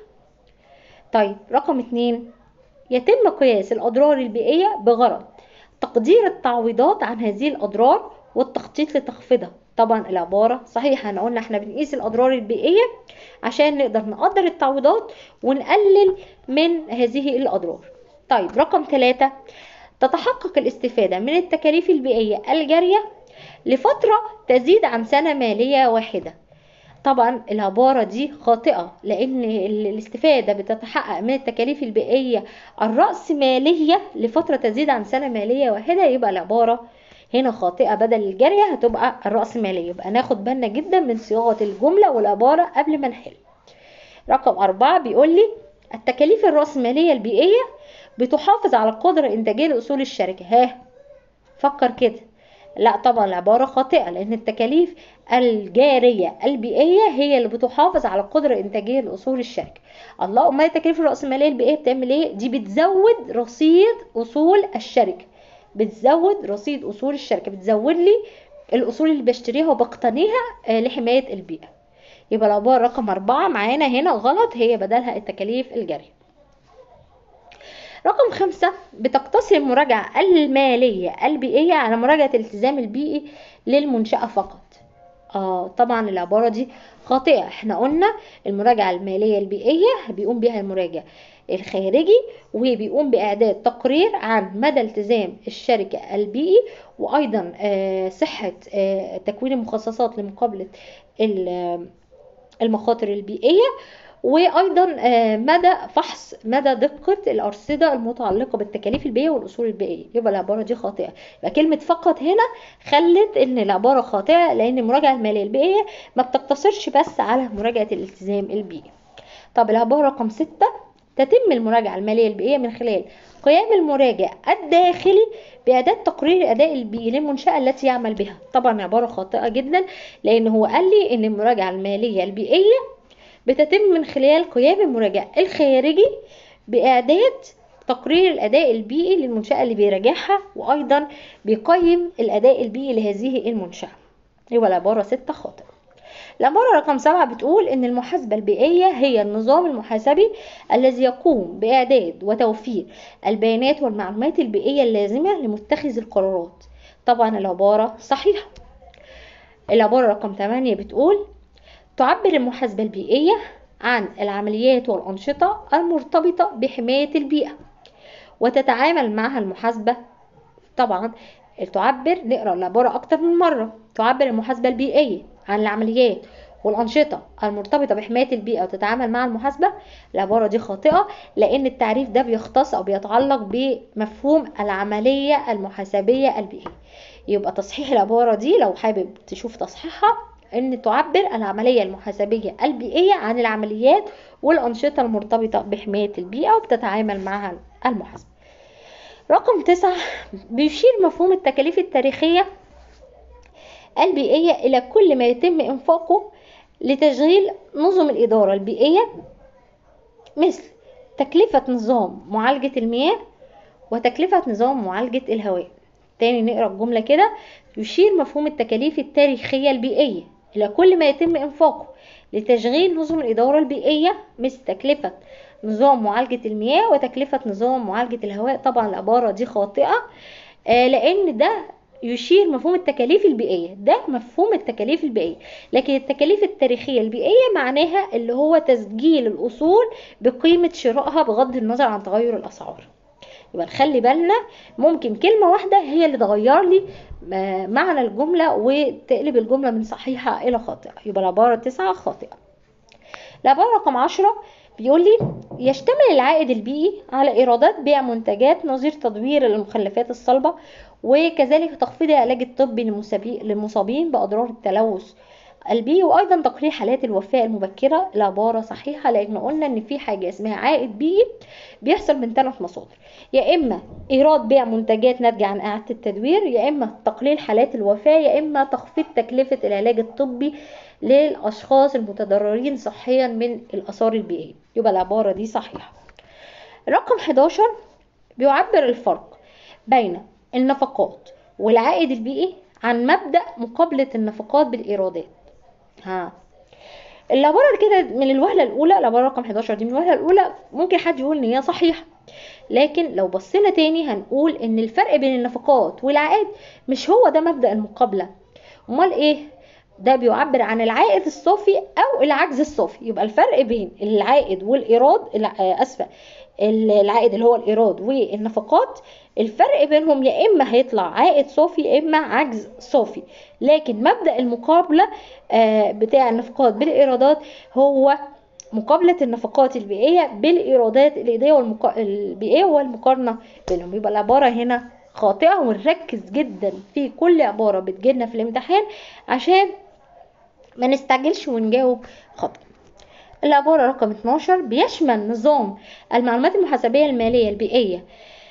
طيب رقم اتنين يتم قياس الأضرار البيئية بغرض تقدير التعويضات عن هذه الأضرار والتخطيط لتخفيضها طبعا العبارة صحيحة احنا قلنا احنا بنقيس الأضرار البيئية عشان نقدر نقدر التعويضات ونقلل من هذه الأضرار طيب رقم ثلاثة تتحقق الاستفادة من التكاليف البيئية الجارية لفترة تزيد عن سنة مالية واحدة طبعا العبارة دي خاطئة لأن الاستفادة بتتحقق من التكاليف البيئية الرأسمالية لفترة تزيد عن سنة مالية واحدة يبقى العبارة هنا خاطئة بدل الجارية هتبقى الرأسمالية يبقى ناخد بالنا جدا من صياغة الجملة والعبارة قبل ما نحل رقم أربعة بيقول لي التكاليف الرأسمالية البيئية بتحافظ على القدرة الإنتاجية لأصول الشركة ها فكر كده لا طبعا العبارة خاطئة لأن التكاليف الجارية البيئية هي اللي بتحافظ على القدرة الإنتاجية لأصول الشركة الله أمال التكاليف الرأسمالية البيئية بتعمل إيه؟ دي بتزود رصيد أصول الشركة بتزود رصيد اصول الشركه بتزود لي الاصول اللي بشتريها وبقتنيها لحمايه البيئه يبقى العباره رقم أربعة معانا هنا غلط هي بدلها التكاليف الجاريه رقم خمسة بتقتصر المراجعة المالية البيئية على مراجعة الالتزام البيئي للمنشأة فقط اه طبعا العبارة دي خاطئة احنا قلنا المراجعة المالية البيئية بيقوم بها المراجع الخارجي وبيقوم بإعداد تقرير عن مدى التزام الشركة البيئي وأيضا آه، صحة آه، تكوين المخصصات لمقابلة ال- المخاطر البيئية وأيضا آه، مدى فحص مدى دقة الأرصدة المتعلقة بالتكاليف البيئية والأصول البيئية يبقى العبارة دي خاطئة يبقى كلمة فقط هنا خلت إن العبارة خاطئة لأن المراجعة المالية البيئية ما بتقتصرش بس على مراجعة الالتزام البيئي طب العبارة رقم ستة تتم المراجعة المالية البيئية من خلال قيام المراجع الداخلي بإعداد تقرير الأداء البيئي للمنشأة التي يعمل بها طبعا عبارة خاطئة جدا لأن هو قال لي إن المراجعة المالية البيئية بتتم من خلال قيام المراجع الخارجي بإعداد تقرير الأداء البيئي للمنشأة اللي بيراجعها وأيضا بيقيم الأداء البيئي لهذه المنشأة يبقى العبارة ستة خاطئة العبارة رقم سبعة بتقول إن المحاسبة البيئية هي النظام المحاسبي الذي يقوم بإعداد وتوفير البيانات والمعلومات البيئية اللازمة لمتخذ القرارات طبعا العبارة صحيحة العبارة رقم 8 بتقول تعبر المحاسبة البيئية عن العمليات والأنشطة المرتبطة بحماية البيئة وتتعامل معها المحاسبة طبعا تعبر نقرأ العبارة أكتر من مرة تعبر المحاسبة البيئية عن العمليات والأنشطة المرتبطة بحماية البيئة وتتعامل مع المحاسبة العبارة دي خاطئة لأن التعريف ده بيختص أو بيتعلق بمفهوم العملية المحاسبية البيئية يبقى تصحيح العبارة دي لو حابب تشوف تصحيحها ان تعبر العملية المحاسبية البيئية عن العمليات والأنشطة المرتبطة بحماية البيئة وبتتعامل معها المحاسبة رقم تسعة بيشير مفهوم التكاليف التاريخية البيئية إلى كل ما يتم إنفاقه لتشغيل نظم الإدارة البيئية مثل تكلفة نظام معالجة المياه وتكلفة نظام معالجة الهواء تاني نقرأ الجملة كده يشير مفهوم التكاليف التاريخية البيئية إلى كل ما يتم إنفاقه لتشغيل نظم الإدارة البيئية مثل تكلفة نظام معالجة المياه وتكلفة نظام معالجة الهواء طبعا العبارة دي خاطئة آه لأن ده يشير مفهوم التكاليف البيئية ده مفهوم التكاليف البيئية لكن التكاليف التاريخية البيئية معناها اللي هو تسجيل الأصول بقيمة شرائها بغض النظر عن تغير الأسعار يبقى نخلي بالنا ممكن كلمة واحدة هي اللي تغير لي معنى الجملة وتقلب الجملة من صحيحة إلى خاطئة يبقى العبارة تسعة خاطئة العبارة رقم عشرة بيقول لي يشتمل العائد البيئي على إيرادات بيع منتجات نظير تدوير المخلفات الصلبة وكذلك تخفيض العلاج الطبي للمصابين بأضرار التلوث البيئي وايضا تقرير حالات الوفاه المبكره العباره صحيحه لان قلنا ان في حاجه اسمها عائد بيئي بيحصل من ثلاث مصادر يا اما ايراد بيع منتجات ناتجه عن اعاده التدوير يا اما تقليل حالات الوفاه يا اما تخفيض تكلفه العلاج الطبي للاشخاص المتضررين صحيا من الاثار البيئيه يبقى العباره دي صحيحه رقم 11 بيعبر الفرق بين النفقات والعائد البيئي عن مبدأ مقابلة النفقات بالإيرادات ها العبارة كده من الوهلة الأولى العبارة رقم 11 دي من الوهلة الأولى ممكن حد يقول إن هي صحيحة لكن لو بصينا تاني هنقول إن الفرق بين النفقات والعائد مش هو ده مبدأ المقابلة أمال إيه؟ ده بيعبر عن العائد الصافي أو العجز الصافي يبقى الفرق بين العائد والإيراد أسفة العائد اللي هو الإيراد والنفقات الفرق بينهم يا إما هيطلع عائد صافي يا إما عجز صافي لكن مبدأ المقابلة بتاع النفقات بالإيرادات هو مقابلة النفقات البيئية بالإيرادات الإيدية والمقا... البيئية والمقارنة بينهم يبقى العبارة هنا خاطئة ونركز جدا في كل عبارة بتجيلنا في الامتحان عشان ما نستعجلش ونجاوب خطأ العبارة رقم 12 بيشمل نظام المعلومات المحاسبية المالية البيئية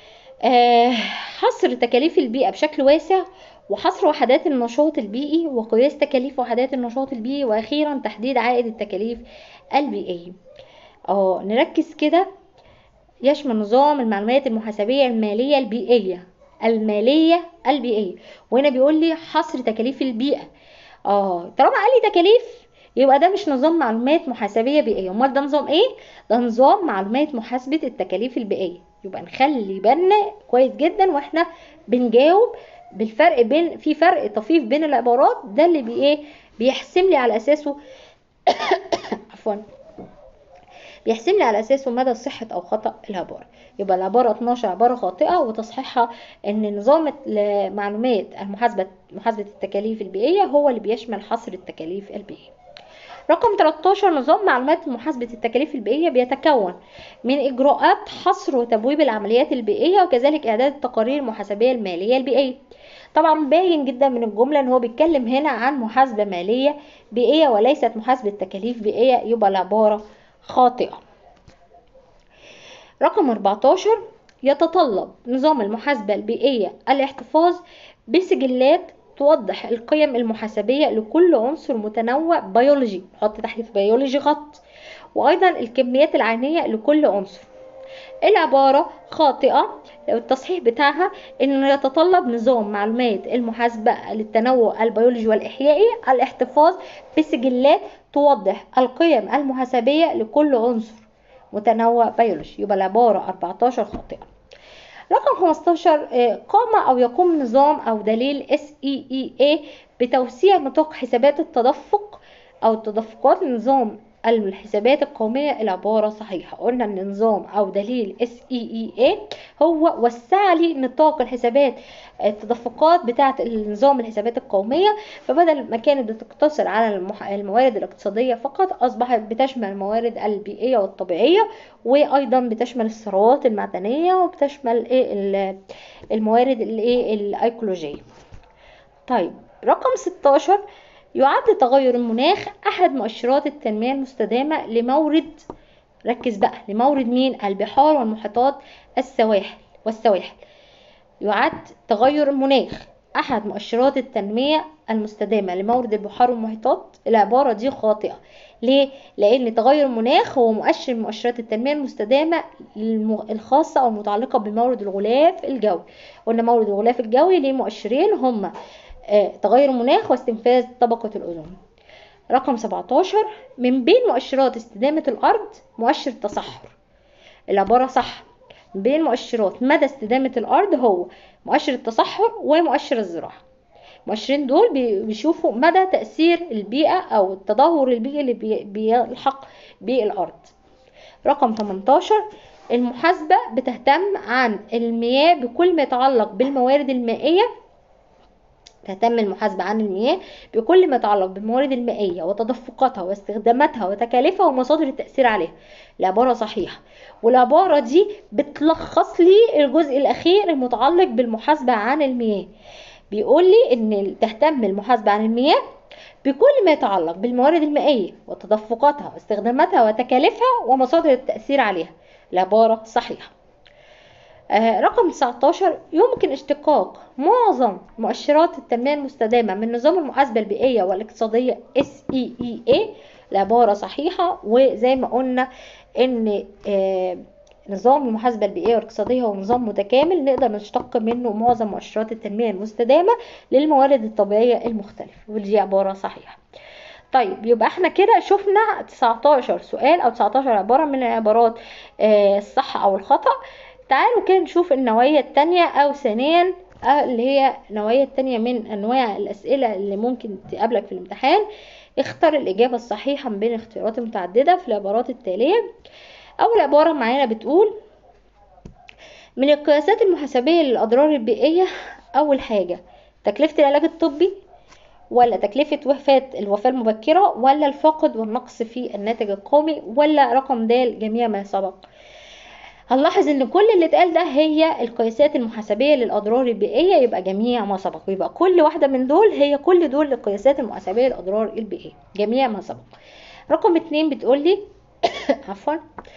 آه حصر تكاليف البيئة بشكل واسع وحصر وحدات النشاط البيئي وقياس تكاليف وحدات النشاط البيئي واخيرا تحديد عائد التكاليف البيئية اه نركز كده يشمل نظام المعلومات المحاسبية المالية البيئية المالية البيئية وهنا بيقول لي حصر تكاليف البيئة اه طالما قال لي تكاليف يبقى ده مش نظام معلومات محاسبية بيئية امال ده نظام ايه ده نظام معلومات محاسبة التكاليف البيئية يبقى نخلي بالنا كويس جدا واحنا بنجاوب بالفرق بين في فرق طفيف بين العبارات ده اللي بي ايه بيحسم لي على اساسه عفوا بيحسم لي على اساسه مدى صحه او خطا العباره يبقى العباره 12 عباره خاطئه وتصحيحها ان نظام معلومات المحاسبه محاسبه التكاليف البيئيه هو اللي بيشمل حصر التكاليف البيئيه رقم 13 نظام معلومات محاسبة التكاليف البيئية بيتكون من إجراءات حصر وتبويب العمليات البيئية وكذلك إعداد التقارير المحاسبية المالية البيئية طبعا باين جدا من الجملة ان هو بيتكلم هنا عن محاسبة مالية بيئية وليست محاسبة تكاليف بيئية يبقى العبارة خاطئة رقم 14 يتطلب نظام المحاسبة البيئية الاحتفاظ بسجلات توضح القيم المحاسبية لكل عنصر متنوع بيولوجي نحط تحت في بيولوجي خط وأيضا الكميات العينية لكل عنصر العبارة خاطئة التصحيح بتاعها انه يتطلب نظام معلومات المحاسبة للتنوع البيولوجي والإحيائي الاحتفاظ بسجلات توضح القيم المحاسبية لكل عنصر متنوع بيولوجي يبقى العبارة 14 خاطئة رقم 15 قام أو يقوم نظام أو دليل SEEA بتوسيع نطاق حسابات التدفق أو التدفقات لنظام الحسابات القومية العبارة صحيحة قلنا ان نظام او دليل SEEA هو وسع لي نطاق الحسابات التدفقات بتاعة النظام الحسابات القومية فبدل ما كانت بتقتصر على الموارد الاقتصادية فقط أصبحت بتشمل الموارد البيئية والطبيعية وأيضا بتشمل الثروات المعدنية وبتشمل الموارد الايكولوجية طيب رقم 16 يعد تغير المناخ أحد مؤشرات التنمية المستدامة لمورد ركز بقى لمورد مين البحار والمحيطات السواحل والسواحل يعد تغير المناخ أحد مؤشرات التنمية المستدامة لمورد البحار والمحيطات العبارة دي خاطئة ليه؟ لأن تغير المناخ هو مؤشر من مؤشرات التنمية المستدامة الخاصة أو المتعلقة بمورد الغلاف الجوي قلنا مورد الغلاف الجوي ليه مؤشرين هما تغير المناخ واستنفاذ طبقة الأوزون رقم 17 من بين مؤشرات استدامة الأرض مؤشر التصحر العبارة صح من بين مؤشرات مدى استدامة الأرض هو مؤشر التصحر ومؤشر الزراعة المؤشرين دول بيشوفوا مدى تأثير البيئة أو التدهور البيئي اللي بيلحق بالأرض رقم 18 المحاسبة بتهتم عن المياه بكل ما يتعلق بالموارد المائية تهتم المحاسبة عن المياه بكل ما يتعلق بالموارد المائية وتدفقاتها واستخداماتها وتكاليفها ومصادر التأثير عليها العبارة صحيحة والعبارة دي بتلخص لي الجزء الأخير المتعلق بالمحاسبة عن المياه بيقول لي إن تهتم المحاسبة عن المياه بكل ما يتعلق بالموارد المائية وتدفقاتها واستخداماتها وتكاليفها ومصادر التأثير عليها العبارة صحيحة رقم 19 يمكن اشتقاق معظم مؤشرات التنمية المستدامة من نظام المحاسبة البيئية والاقتصادية SEEA العبارة صحيحة وزي ما قلنا ان نظام المحاسبة البيئية والاقتصادية هو نظام متكامل نقدر نشتق منه معظم مؤشرات التنمية المستدامة للموارد الطبيعية المختلفة ودي عبارة صحيحة طيب يبقى احنا كده شفنا 19 سؤال او 19 عبارة من العبارات الصح او الخطأ تعالوا كده نشوف النوعية التانية أو ثانيا اللي هي النوعية التانية من أنواع الأسئلة اللي ممكن تقابلك في الامتحان اختر الإجابة الصحيحة من بين اختيارات متعددة في العبارات التالية أول عبارة معانا بتقول من القياسات المحاسبية للأضرار البيئية أول حاجة تكلفة العلاج الطبي ولا تكلفة وفاة الوفاة المبكرة ولا الفقد والنقص في الناتج القومي ولا رقم د جميع ما سبق هنلاحظ ان كل اللي اتقال ده هي القياسات المحاسبيه للاضرار البيئيه يبقى جميع ما سبق يبقى كل واحده من دول هي كل دول القياسات المحاسبيه للاضرار البيئيه جميع ما سبق رقم اتنين بتقول لي عفوا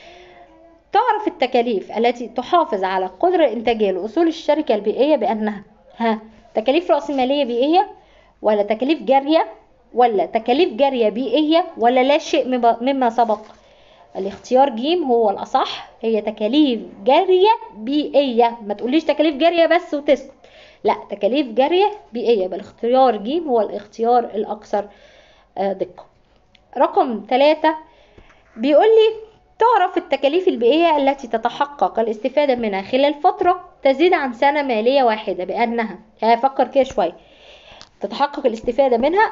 تعرف التكاليف التي تحافظ على القدرة الإنتاجية لأصول الشركة البيئية بأنها ها تكاليف رأسمالية بيئية ولا تكاليف جارية ولا تكاليف جارية بيئية ولا لا شيء مما سبق الاختيار جيم هو الأصح هي تكاليف جارية بيئية ما تقوليش تكاليف جارية بس وتسكت لا تكاليف جارية بيئية بل اختيار جيم هو الاختيار الأكثر دقة رقم ثلاثة بيقول لي تعرف التكاليف البيئية التي تتحقق الاستفادة منها خلال فترة تزيد عن سنة مالية واحدة بأنها هفكر كده شوية تتحقق الاستفادة منها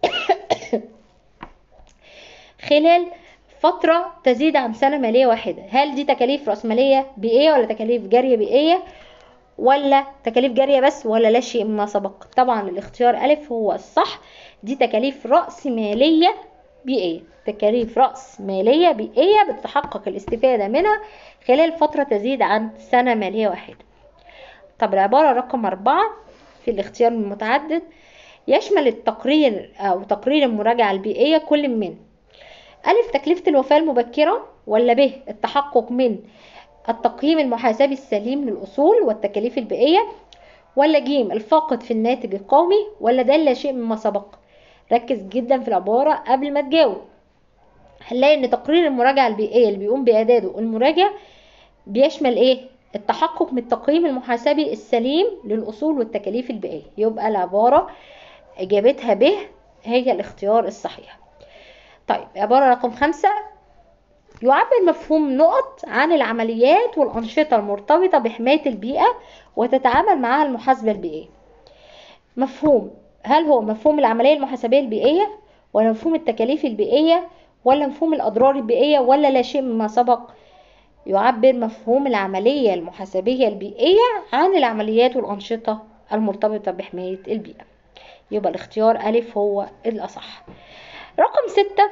خلال فترة تزيد عن سنة مالية واحدة هل دي تكاليف رأسمالية بيئية ولا تكاليف جارية بيئية ولا تكاليف جارية بس ولا لا شيء مما سبق طبعا الاختيار ألف هو الصح دي تكاليف رأس مالية بيئية تكاليف رأس مالية بيئية بتتحقق الاستفادة منها خلال فترة تزيد عن سنة مالية واحدة طب العبارة رقم أربعة في الاختيار المتعدد يشمل التقرير أو تقرير المراجعة البيئية كل من ألف تكلفة الوفاة المبكرة ولا ب التحقق من التقييم المحاسبي السليم للأصول والتكاليف البيئية ولا ج الفاقد في الناتج القومي ولا د لا شيء مما سبق ركز جدا في العبارة قبل ما تجاوب هنلاقي ان تقرير المراجعة البيئية اللي بيقوم بإعداده المراجع بيشمل ايه التحقق من التقييم المحاسبي السليم للأصول والتكاليف البيئية يبقى العبارة إجابتها ب هي الاختيار الصحيح طيب عبارة رقم خمسة يعبر مفهوم نقط عن العمليات والأنشطة المرتبطة بحماية البيئة وتتعامل معها المحاسبة البيئية مفهوم هل هو مفهوم العملية المحاسبية البيئية ولا مفهوم التكاليف البيئية ولا مفهوم الأضرار البيئية ولا لا شيء مما سبق يعبر مفهوم العملية المحاسبية البيئية عن العمليات والأنشطة المرتبطة بحماية البيئة يبقى الاختيار ألف هو الأصح رقم ستة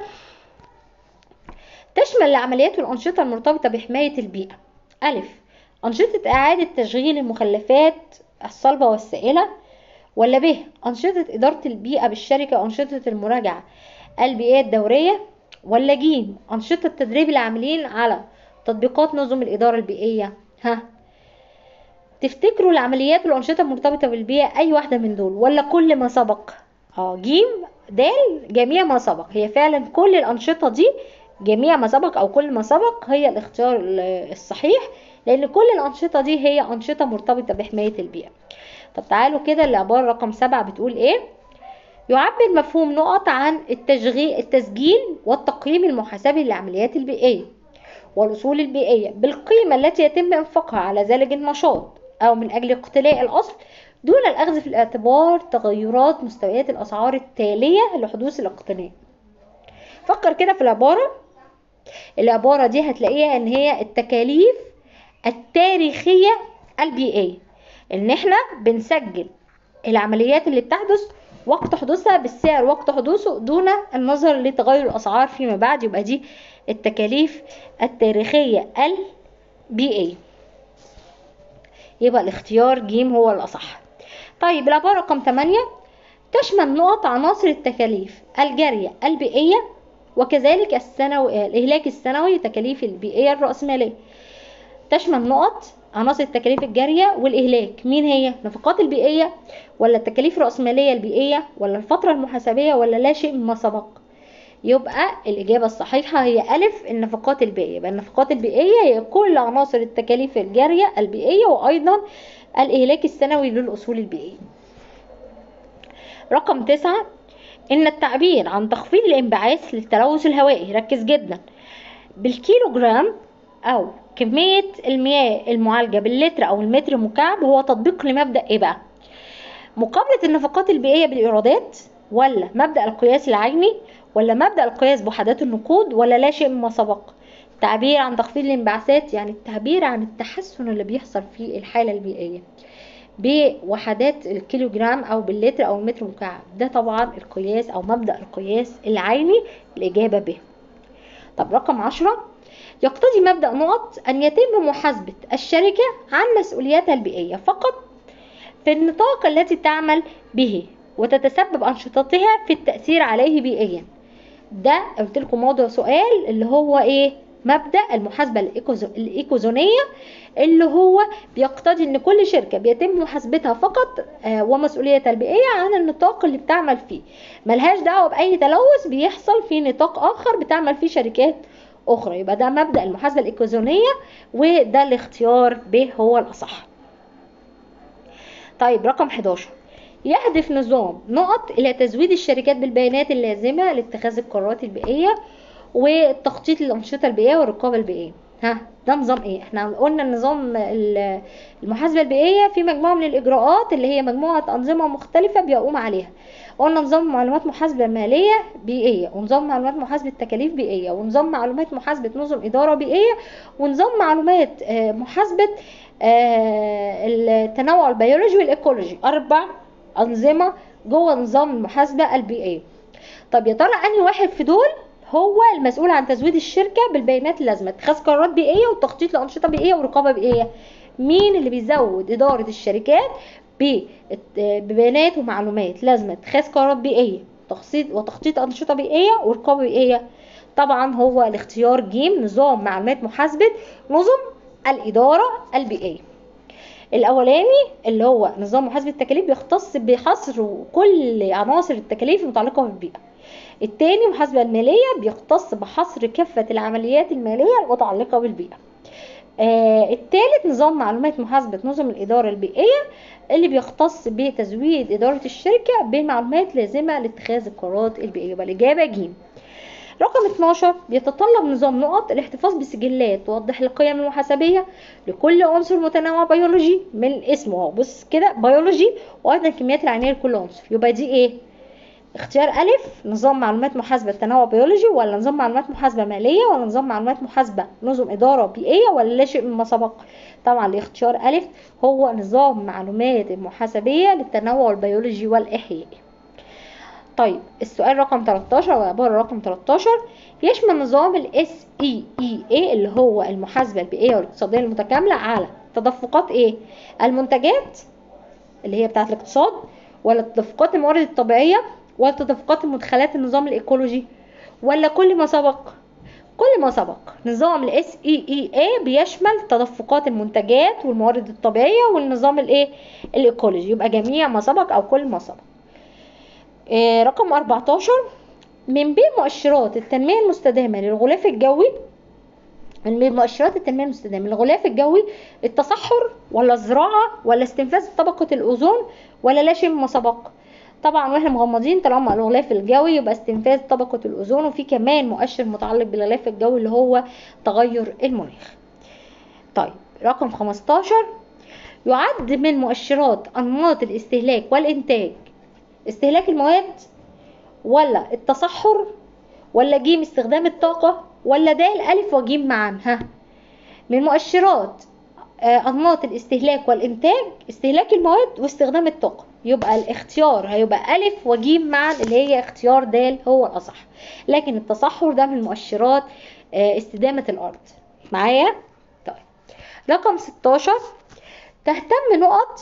تشمل العمليات والأنشطة المرتبطة بحماية البيئة ألف أنشطة إعادة تشغيل المخلفات الصلبة والسائلة ولا ب أنشطة إدارة البيئة بالشركة وأنشطة المراجعة البيئية الدورية ولا ج أنشطة تدريب العاملين على تطبيقات نظم الإدارة البيئية ها تفتكروا العمليات والأنشطة المرتبطة بالبيئة أي واحدة من دول ولا كل ما سبق اه جيم دال جميع ما سبق هي فعلا كل الأنشطة دي جميع ما سبق أو كل ما سبق هي الاختيار الصحيح لأن كل الأنشطة دي هي أنشطة مرتبطة بحماية البيئة طب تعالوا كده العبارة رقم سبعة بتقول إيه يعبر مفهوم نقط عن التشغيل التسجيل والتقييم المحاسبي للعمليات البيئية والأصول البيئية بالقيمة التي يتم إنفاقها على ذلك النشاط أو من أجل اقتلاء الأصل دون الأخذ في الاعتبار تغيرات مستويات الأسعار التالية لحدوث الاقتناء فكر كده في العبارة العبارة دي هتلاقيها ان هي التكاليف التاريخية البيئية ان احنا بنسجل العمليات اللي بتحدث وقت حدوثها بالسعر وقت حدوثه دون النظر لتغير الاسعار فيما بعد يبقى دي التكاليف التاريخية البيئية يبقى الاختيار جيم هو الأصح طيب العبارة رقم 8 تشمل نقط عناصر التكاليف الجارية البيئية وكذلك السنوي الإهلاك السنوي تكاليف البيئية الرأسمالية تشمل نقط عناصر التكاليف الجارية والإهلاك مين هي نفقات البيئية ولا التكاليف الرأسمالية البيئية ولا الفترة المحاسبية ولا لا شيء مما سبق يبقى الإجابة الصحيحة هي ألف النفقات البيئية يبقى النفقات البيئية هي كل عناصر التكاليف الجارية البيئية وأيضا الإهلاك السنوي للأصول البيئية رقم تسعة إن التعبير عن تخفيض الانبعاث للتلوث الهوائي ركز جدا بالكيلوغرام أو كمية المياه المعالجة باللتر أو المتر مكعب هو تطبيق لمبدأ إيه بقى؟ مقابلة النفقات البيئية بالإيرادات ولا مبدأ القياس العيني ولا مبدأ القياس بوحدات النقود ولا لا شيء مما سبق التعبير عن تخفيض الانبعاثات يعني التعبير عن التحسن اللي بيحصل في الحالة البيئية بوحدات الكيلوجرام او باللتر او المتر مكعب ده طبعا القياس او مبدأ القياس العيني الإجابة به طب رقم عشرة يقتضي مبدأ نقط أن يتم محاسبة الشركة عن مسؤولياتها البيئية فقط في النطاق التي تعمل به وتتسبب أنشطتها في التأثير عليه بيئيا ده قلت لكم موضوع سؤال اللي هو ايه مبدا المحاسبه الايكوزونيه اللي هو بيقتضي ان كل شركه بيتم محاسبتها فقط ومسؤوليتها البيئيه عن النطاق اللي بتعمل فيه ملهاش دعوه باي تلوث بيحصل في نطاق اخر بتعمل فيه شركات اخرى يبقى ده مبدا المحاسبه الايكوزونيه وده الاختيار ب هو الاصح طيب رقم 11 يهدف نظام نقط إلى تزويد الشركات بالبيانات اللازمة لاتخاذ القرارات البيئية وتخطيط الانشطه البيئيه والرقابه البيئيه ها ده نظام ايه احنا قلنا النظام ال- المحاسبه البيئيه في مجموعه من الاجراءات اللي هي مجموعه انظمه مختلفه بيقوم عليها قلنا نظام معلومات محاسبه ماليه بيئيه ونظام معلومات محاسبه تكاليف بيئيه ونظام معلومات محاسبه نظم اداره بيئيه ونظام معلومات آه، محاسبه آه، التنوع البيولوجي والايكولوجي اربع انظمه جوه نظام المحاسبه البيئيه طب يا ترى انهي واحد في دول هو المسؤول عن تزويد الشركه بالبيانات اللازمه اتخاذ قرارات بيئيه وتخطيط لانشطه بيئيه ورقابه بيئيه مين اللي بيزود اداره الشركات ب- ببيانات ومعلومات لازمه اتخاذ قرارات بيئيه تخطيط وتخطيط انشطه بيئيه ورقابه بيئيه طبعا هو الاختيار جيم نظام معلومات محاسبه نظم الاداره البيئيه الاولاني اللي هو نظام محاسبه التكاليف بيختص بحصر كل عناصر التكاليف المتعلقه بالبيئه التاني محاسبه الماليه بيختص بحصر كافه العمليات الماليه المتعلقه بالبيئه آه التالت نظام معلومات محاسبه نظم الاداره البيئيه اللي بيختص بتزويد اداره الشركه بمعلومات لازمه لاتخاذ القرارات البيئيه يبقى الاجابه ج رقم 12 بيتطلب نظام نقط الاحتفاظ بسجلات توضح القيم المحاسبيه لكل عنصر متنوع بيولوجي من اسمه اهو بص كده بيولوجي وايضا الكميات العينيه لكل عنصر يبقى دي ايه اختيار ألف نظام معلومات محاسبة تنوع بيولوجي ولا نظام معلومات محاسبة مالية ولا نظام معلومات محاسبة نظم إدارة بيئية ولا لا شيء مما سبق طبعا الاختيار ألف هو نظام معلومات المحاسبية للتنوع البيولوجي والإحيائي طيب السؤال رقم 13 او العباره رقم 13 يشمل نظام ال SEEA اللي هو المحاسبه البيئيه والاقتصاديه المتكامله على تدفقات ايه المنتجات اللي هي بتاعه الاقتصاد ولا تدفقات الموارد الطبيعيه ولا تدفقات المدخلات النظام الايكولوجي ولا كل ما سبق كل ما سبق نظام ال SEEA بيشمل تدفقات المنتجات والموارد الطبيعيه والنظام الايه الايكولوجي يبقى جميع ما سبق او كل ما سبق آه، رقم 14 من بين مؤشرات التنمية المستدامة للغلاف الجوي من بين مؤشرات التنمية المستدامة للغلاف الجوي التصحر ولا الزراعة ولا استنفاذ طبقة الأوزون ولا لا شيء مما سبق طبعا واحنا مغمضين طالما الغلاف الجوي يبقى استنفاذ طبقة الأوزون وفي كمان مؤشر متعلق بالغلاف الجوي اللي هو تغير المناخ طيب رقم 15 يعد من مؤشرات أنماط الاستهلاك والإنتاج استهلاك المواد ولا التصحر ولا جيم استخدام الطاقة ولا د ألف وجيم معا ها من مؤشرات آه، أنماط الاستهلاك والإنتاج استهلاك المواد واستخدام الطاقة يبقى الاختيار هيبقى ألف وجيم معا اللي هي اختيار د هو الأصح لكن التصحر ده من مؤشرات آه، استدامة الأرض معايا طيب رقم 16 تهتم نقط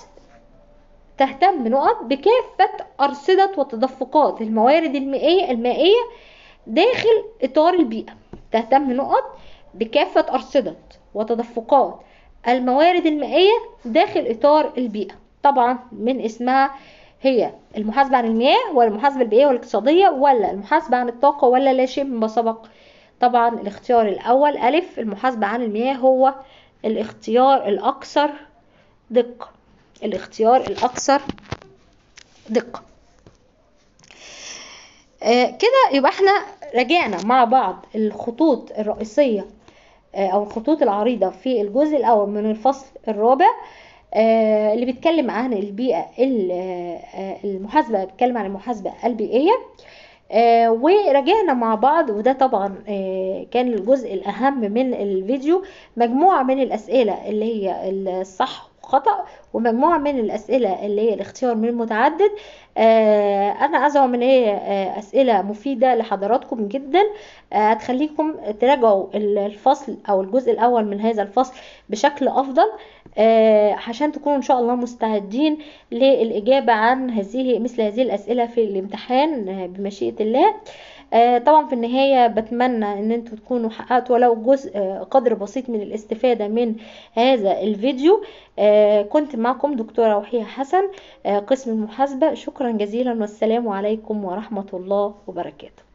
تهتم نقط بكافة أرصدة وتدفقات الموارد المائية المائية داخل إطار البيئة تهتم نقط بكافة أرصدة وتدفقات الموارد المائية داخل إطار البيئة طبعا من اسمها هي المحاسبة عن المياه ولا المحاسبة البيئية والاقتصادية ولا المحاسبة عن الطاقة ولا لا شيء مما سبق طبعا الاختيار الأول ألف المحاسبة عن المياه هو الاختيار الأكثر دقة الاختيار الأكثر دقة آه كده يبقى احنا راجعنا مع بعض الخطوط الرئيسية آه أو الخطوط العريضة في الجزء الأول من الفصل الرابع آه اللي بيتكلم عن البيئة ال- آه المحاسبة بيتكلم عن المحاسبة البيئية آه وراجعنا مع بعض وده طبعا آه كان الجزء الأهم من الفيديو مجموعة من الأسئلة اللي هي الصح خطأ ومجموعة من الأسئلة اللي هي الاختيار من المتعدد آه أنا أزعم إن هي آه أسئلة مفيدة لحضراتكم جدا آه هتخليكم تراجعوا الفصل أو الجزء الأول من هذا الفصل بشكل أفضل آه عشان تكونوا إن شاء الله مستعدين للإجابة عن هذه مثل هذه الأسئلة في الامتحان آه بمشيئة الله آه طبعا في النهاية بتمنى ان انتوا تكونوا حققتوا ولو جزء آه قدر بسيط من الاستفادة من هذا الفيديو آه كنت معكم دكتورة وحية حسن قسم المحاسبة شكرا جزيلا والسلام عليكم ورحمة الله وبركاته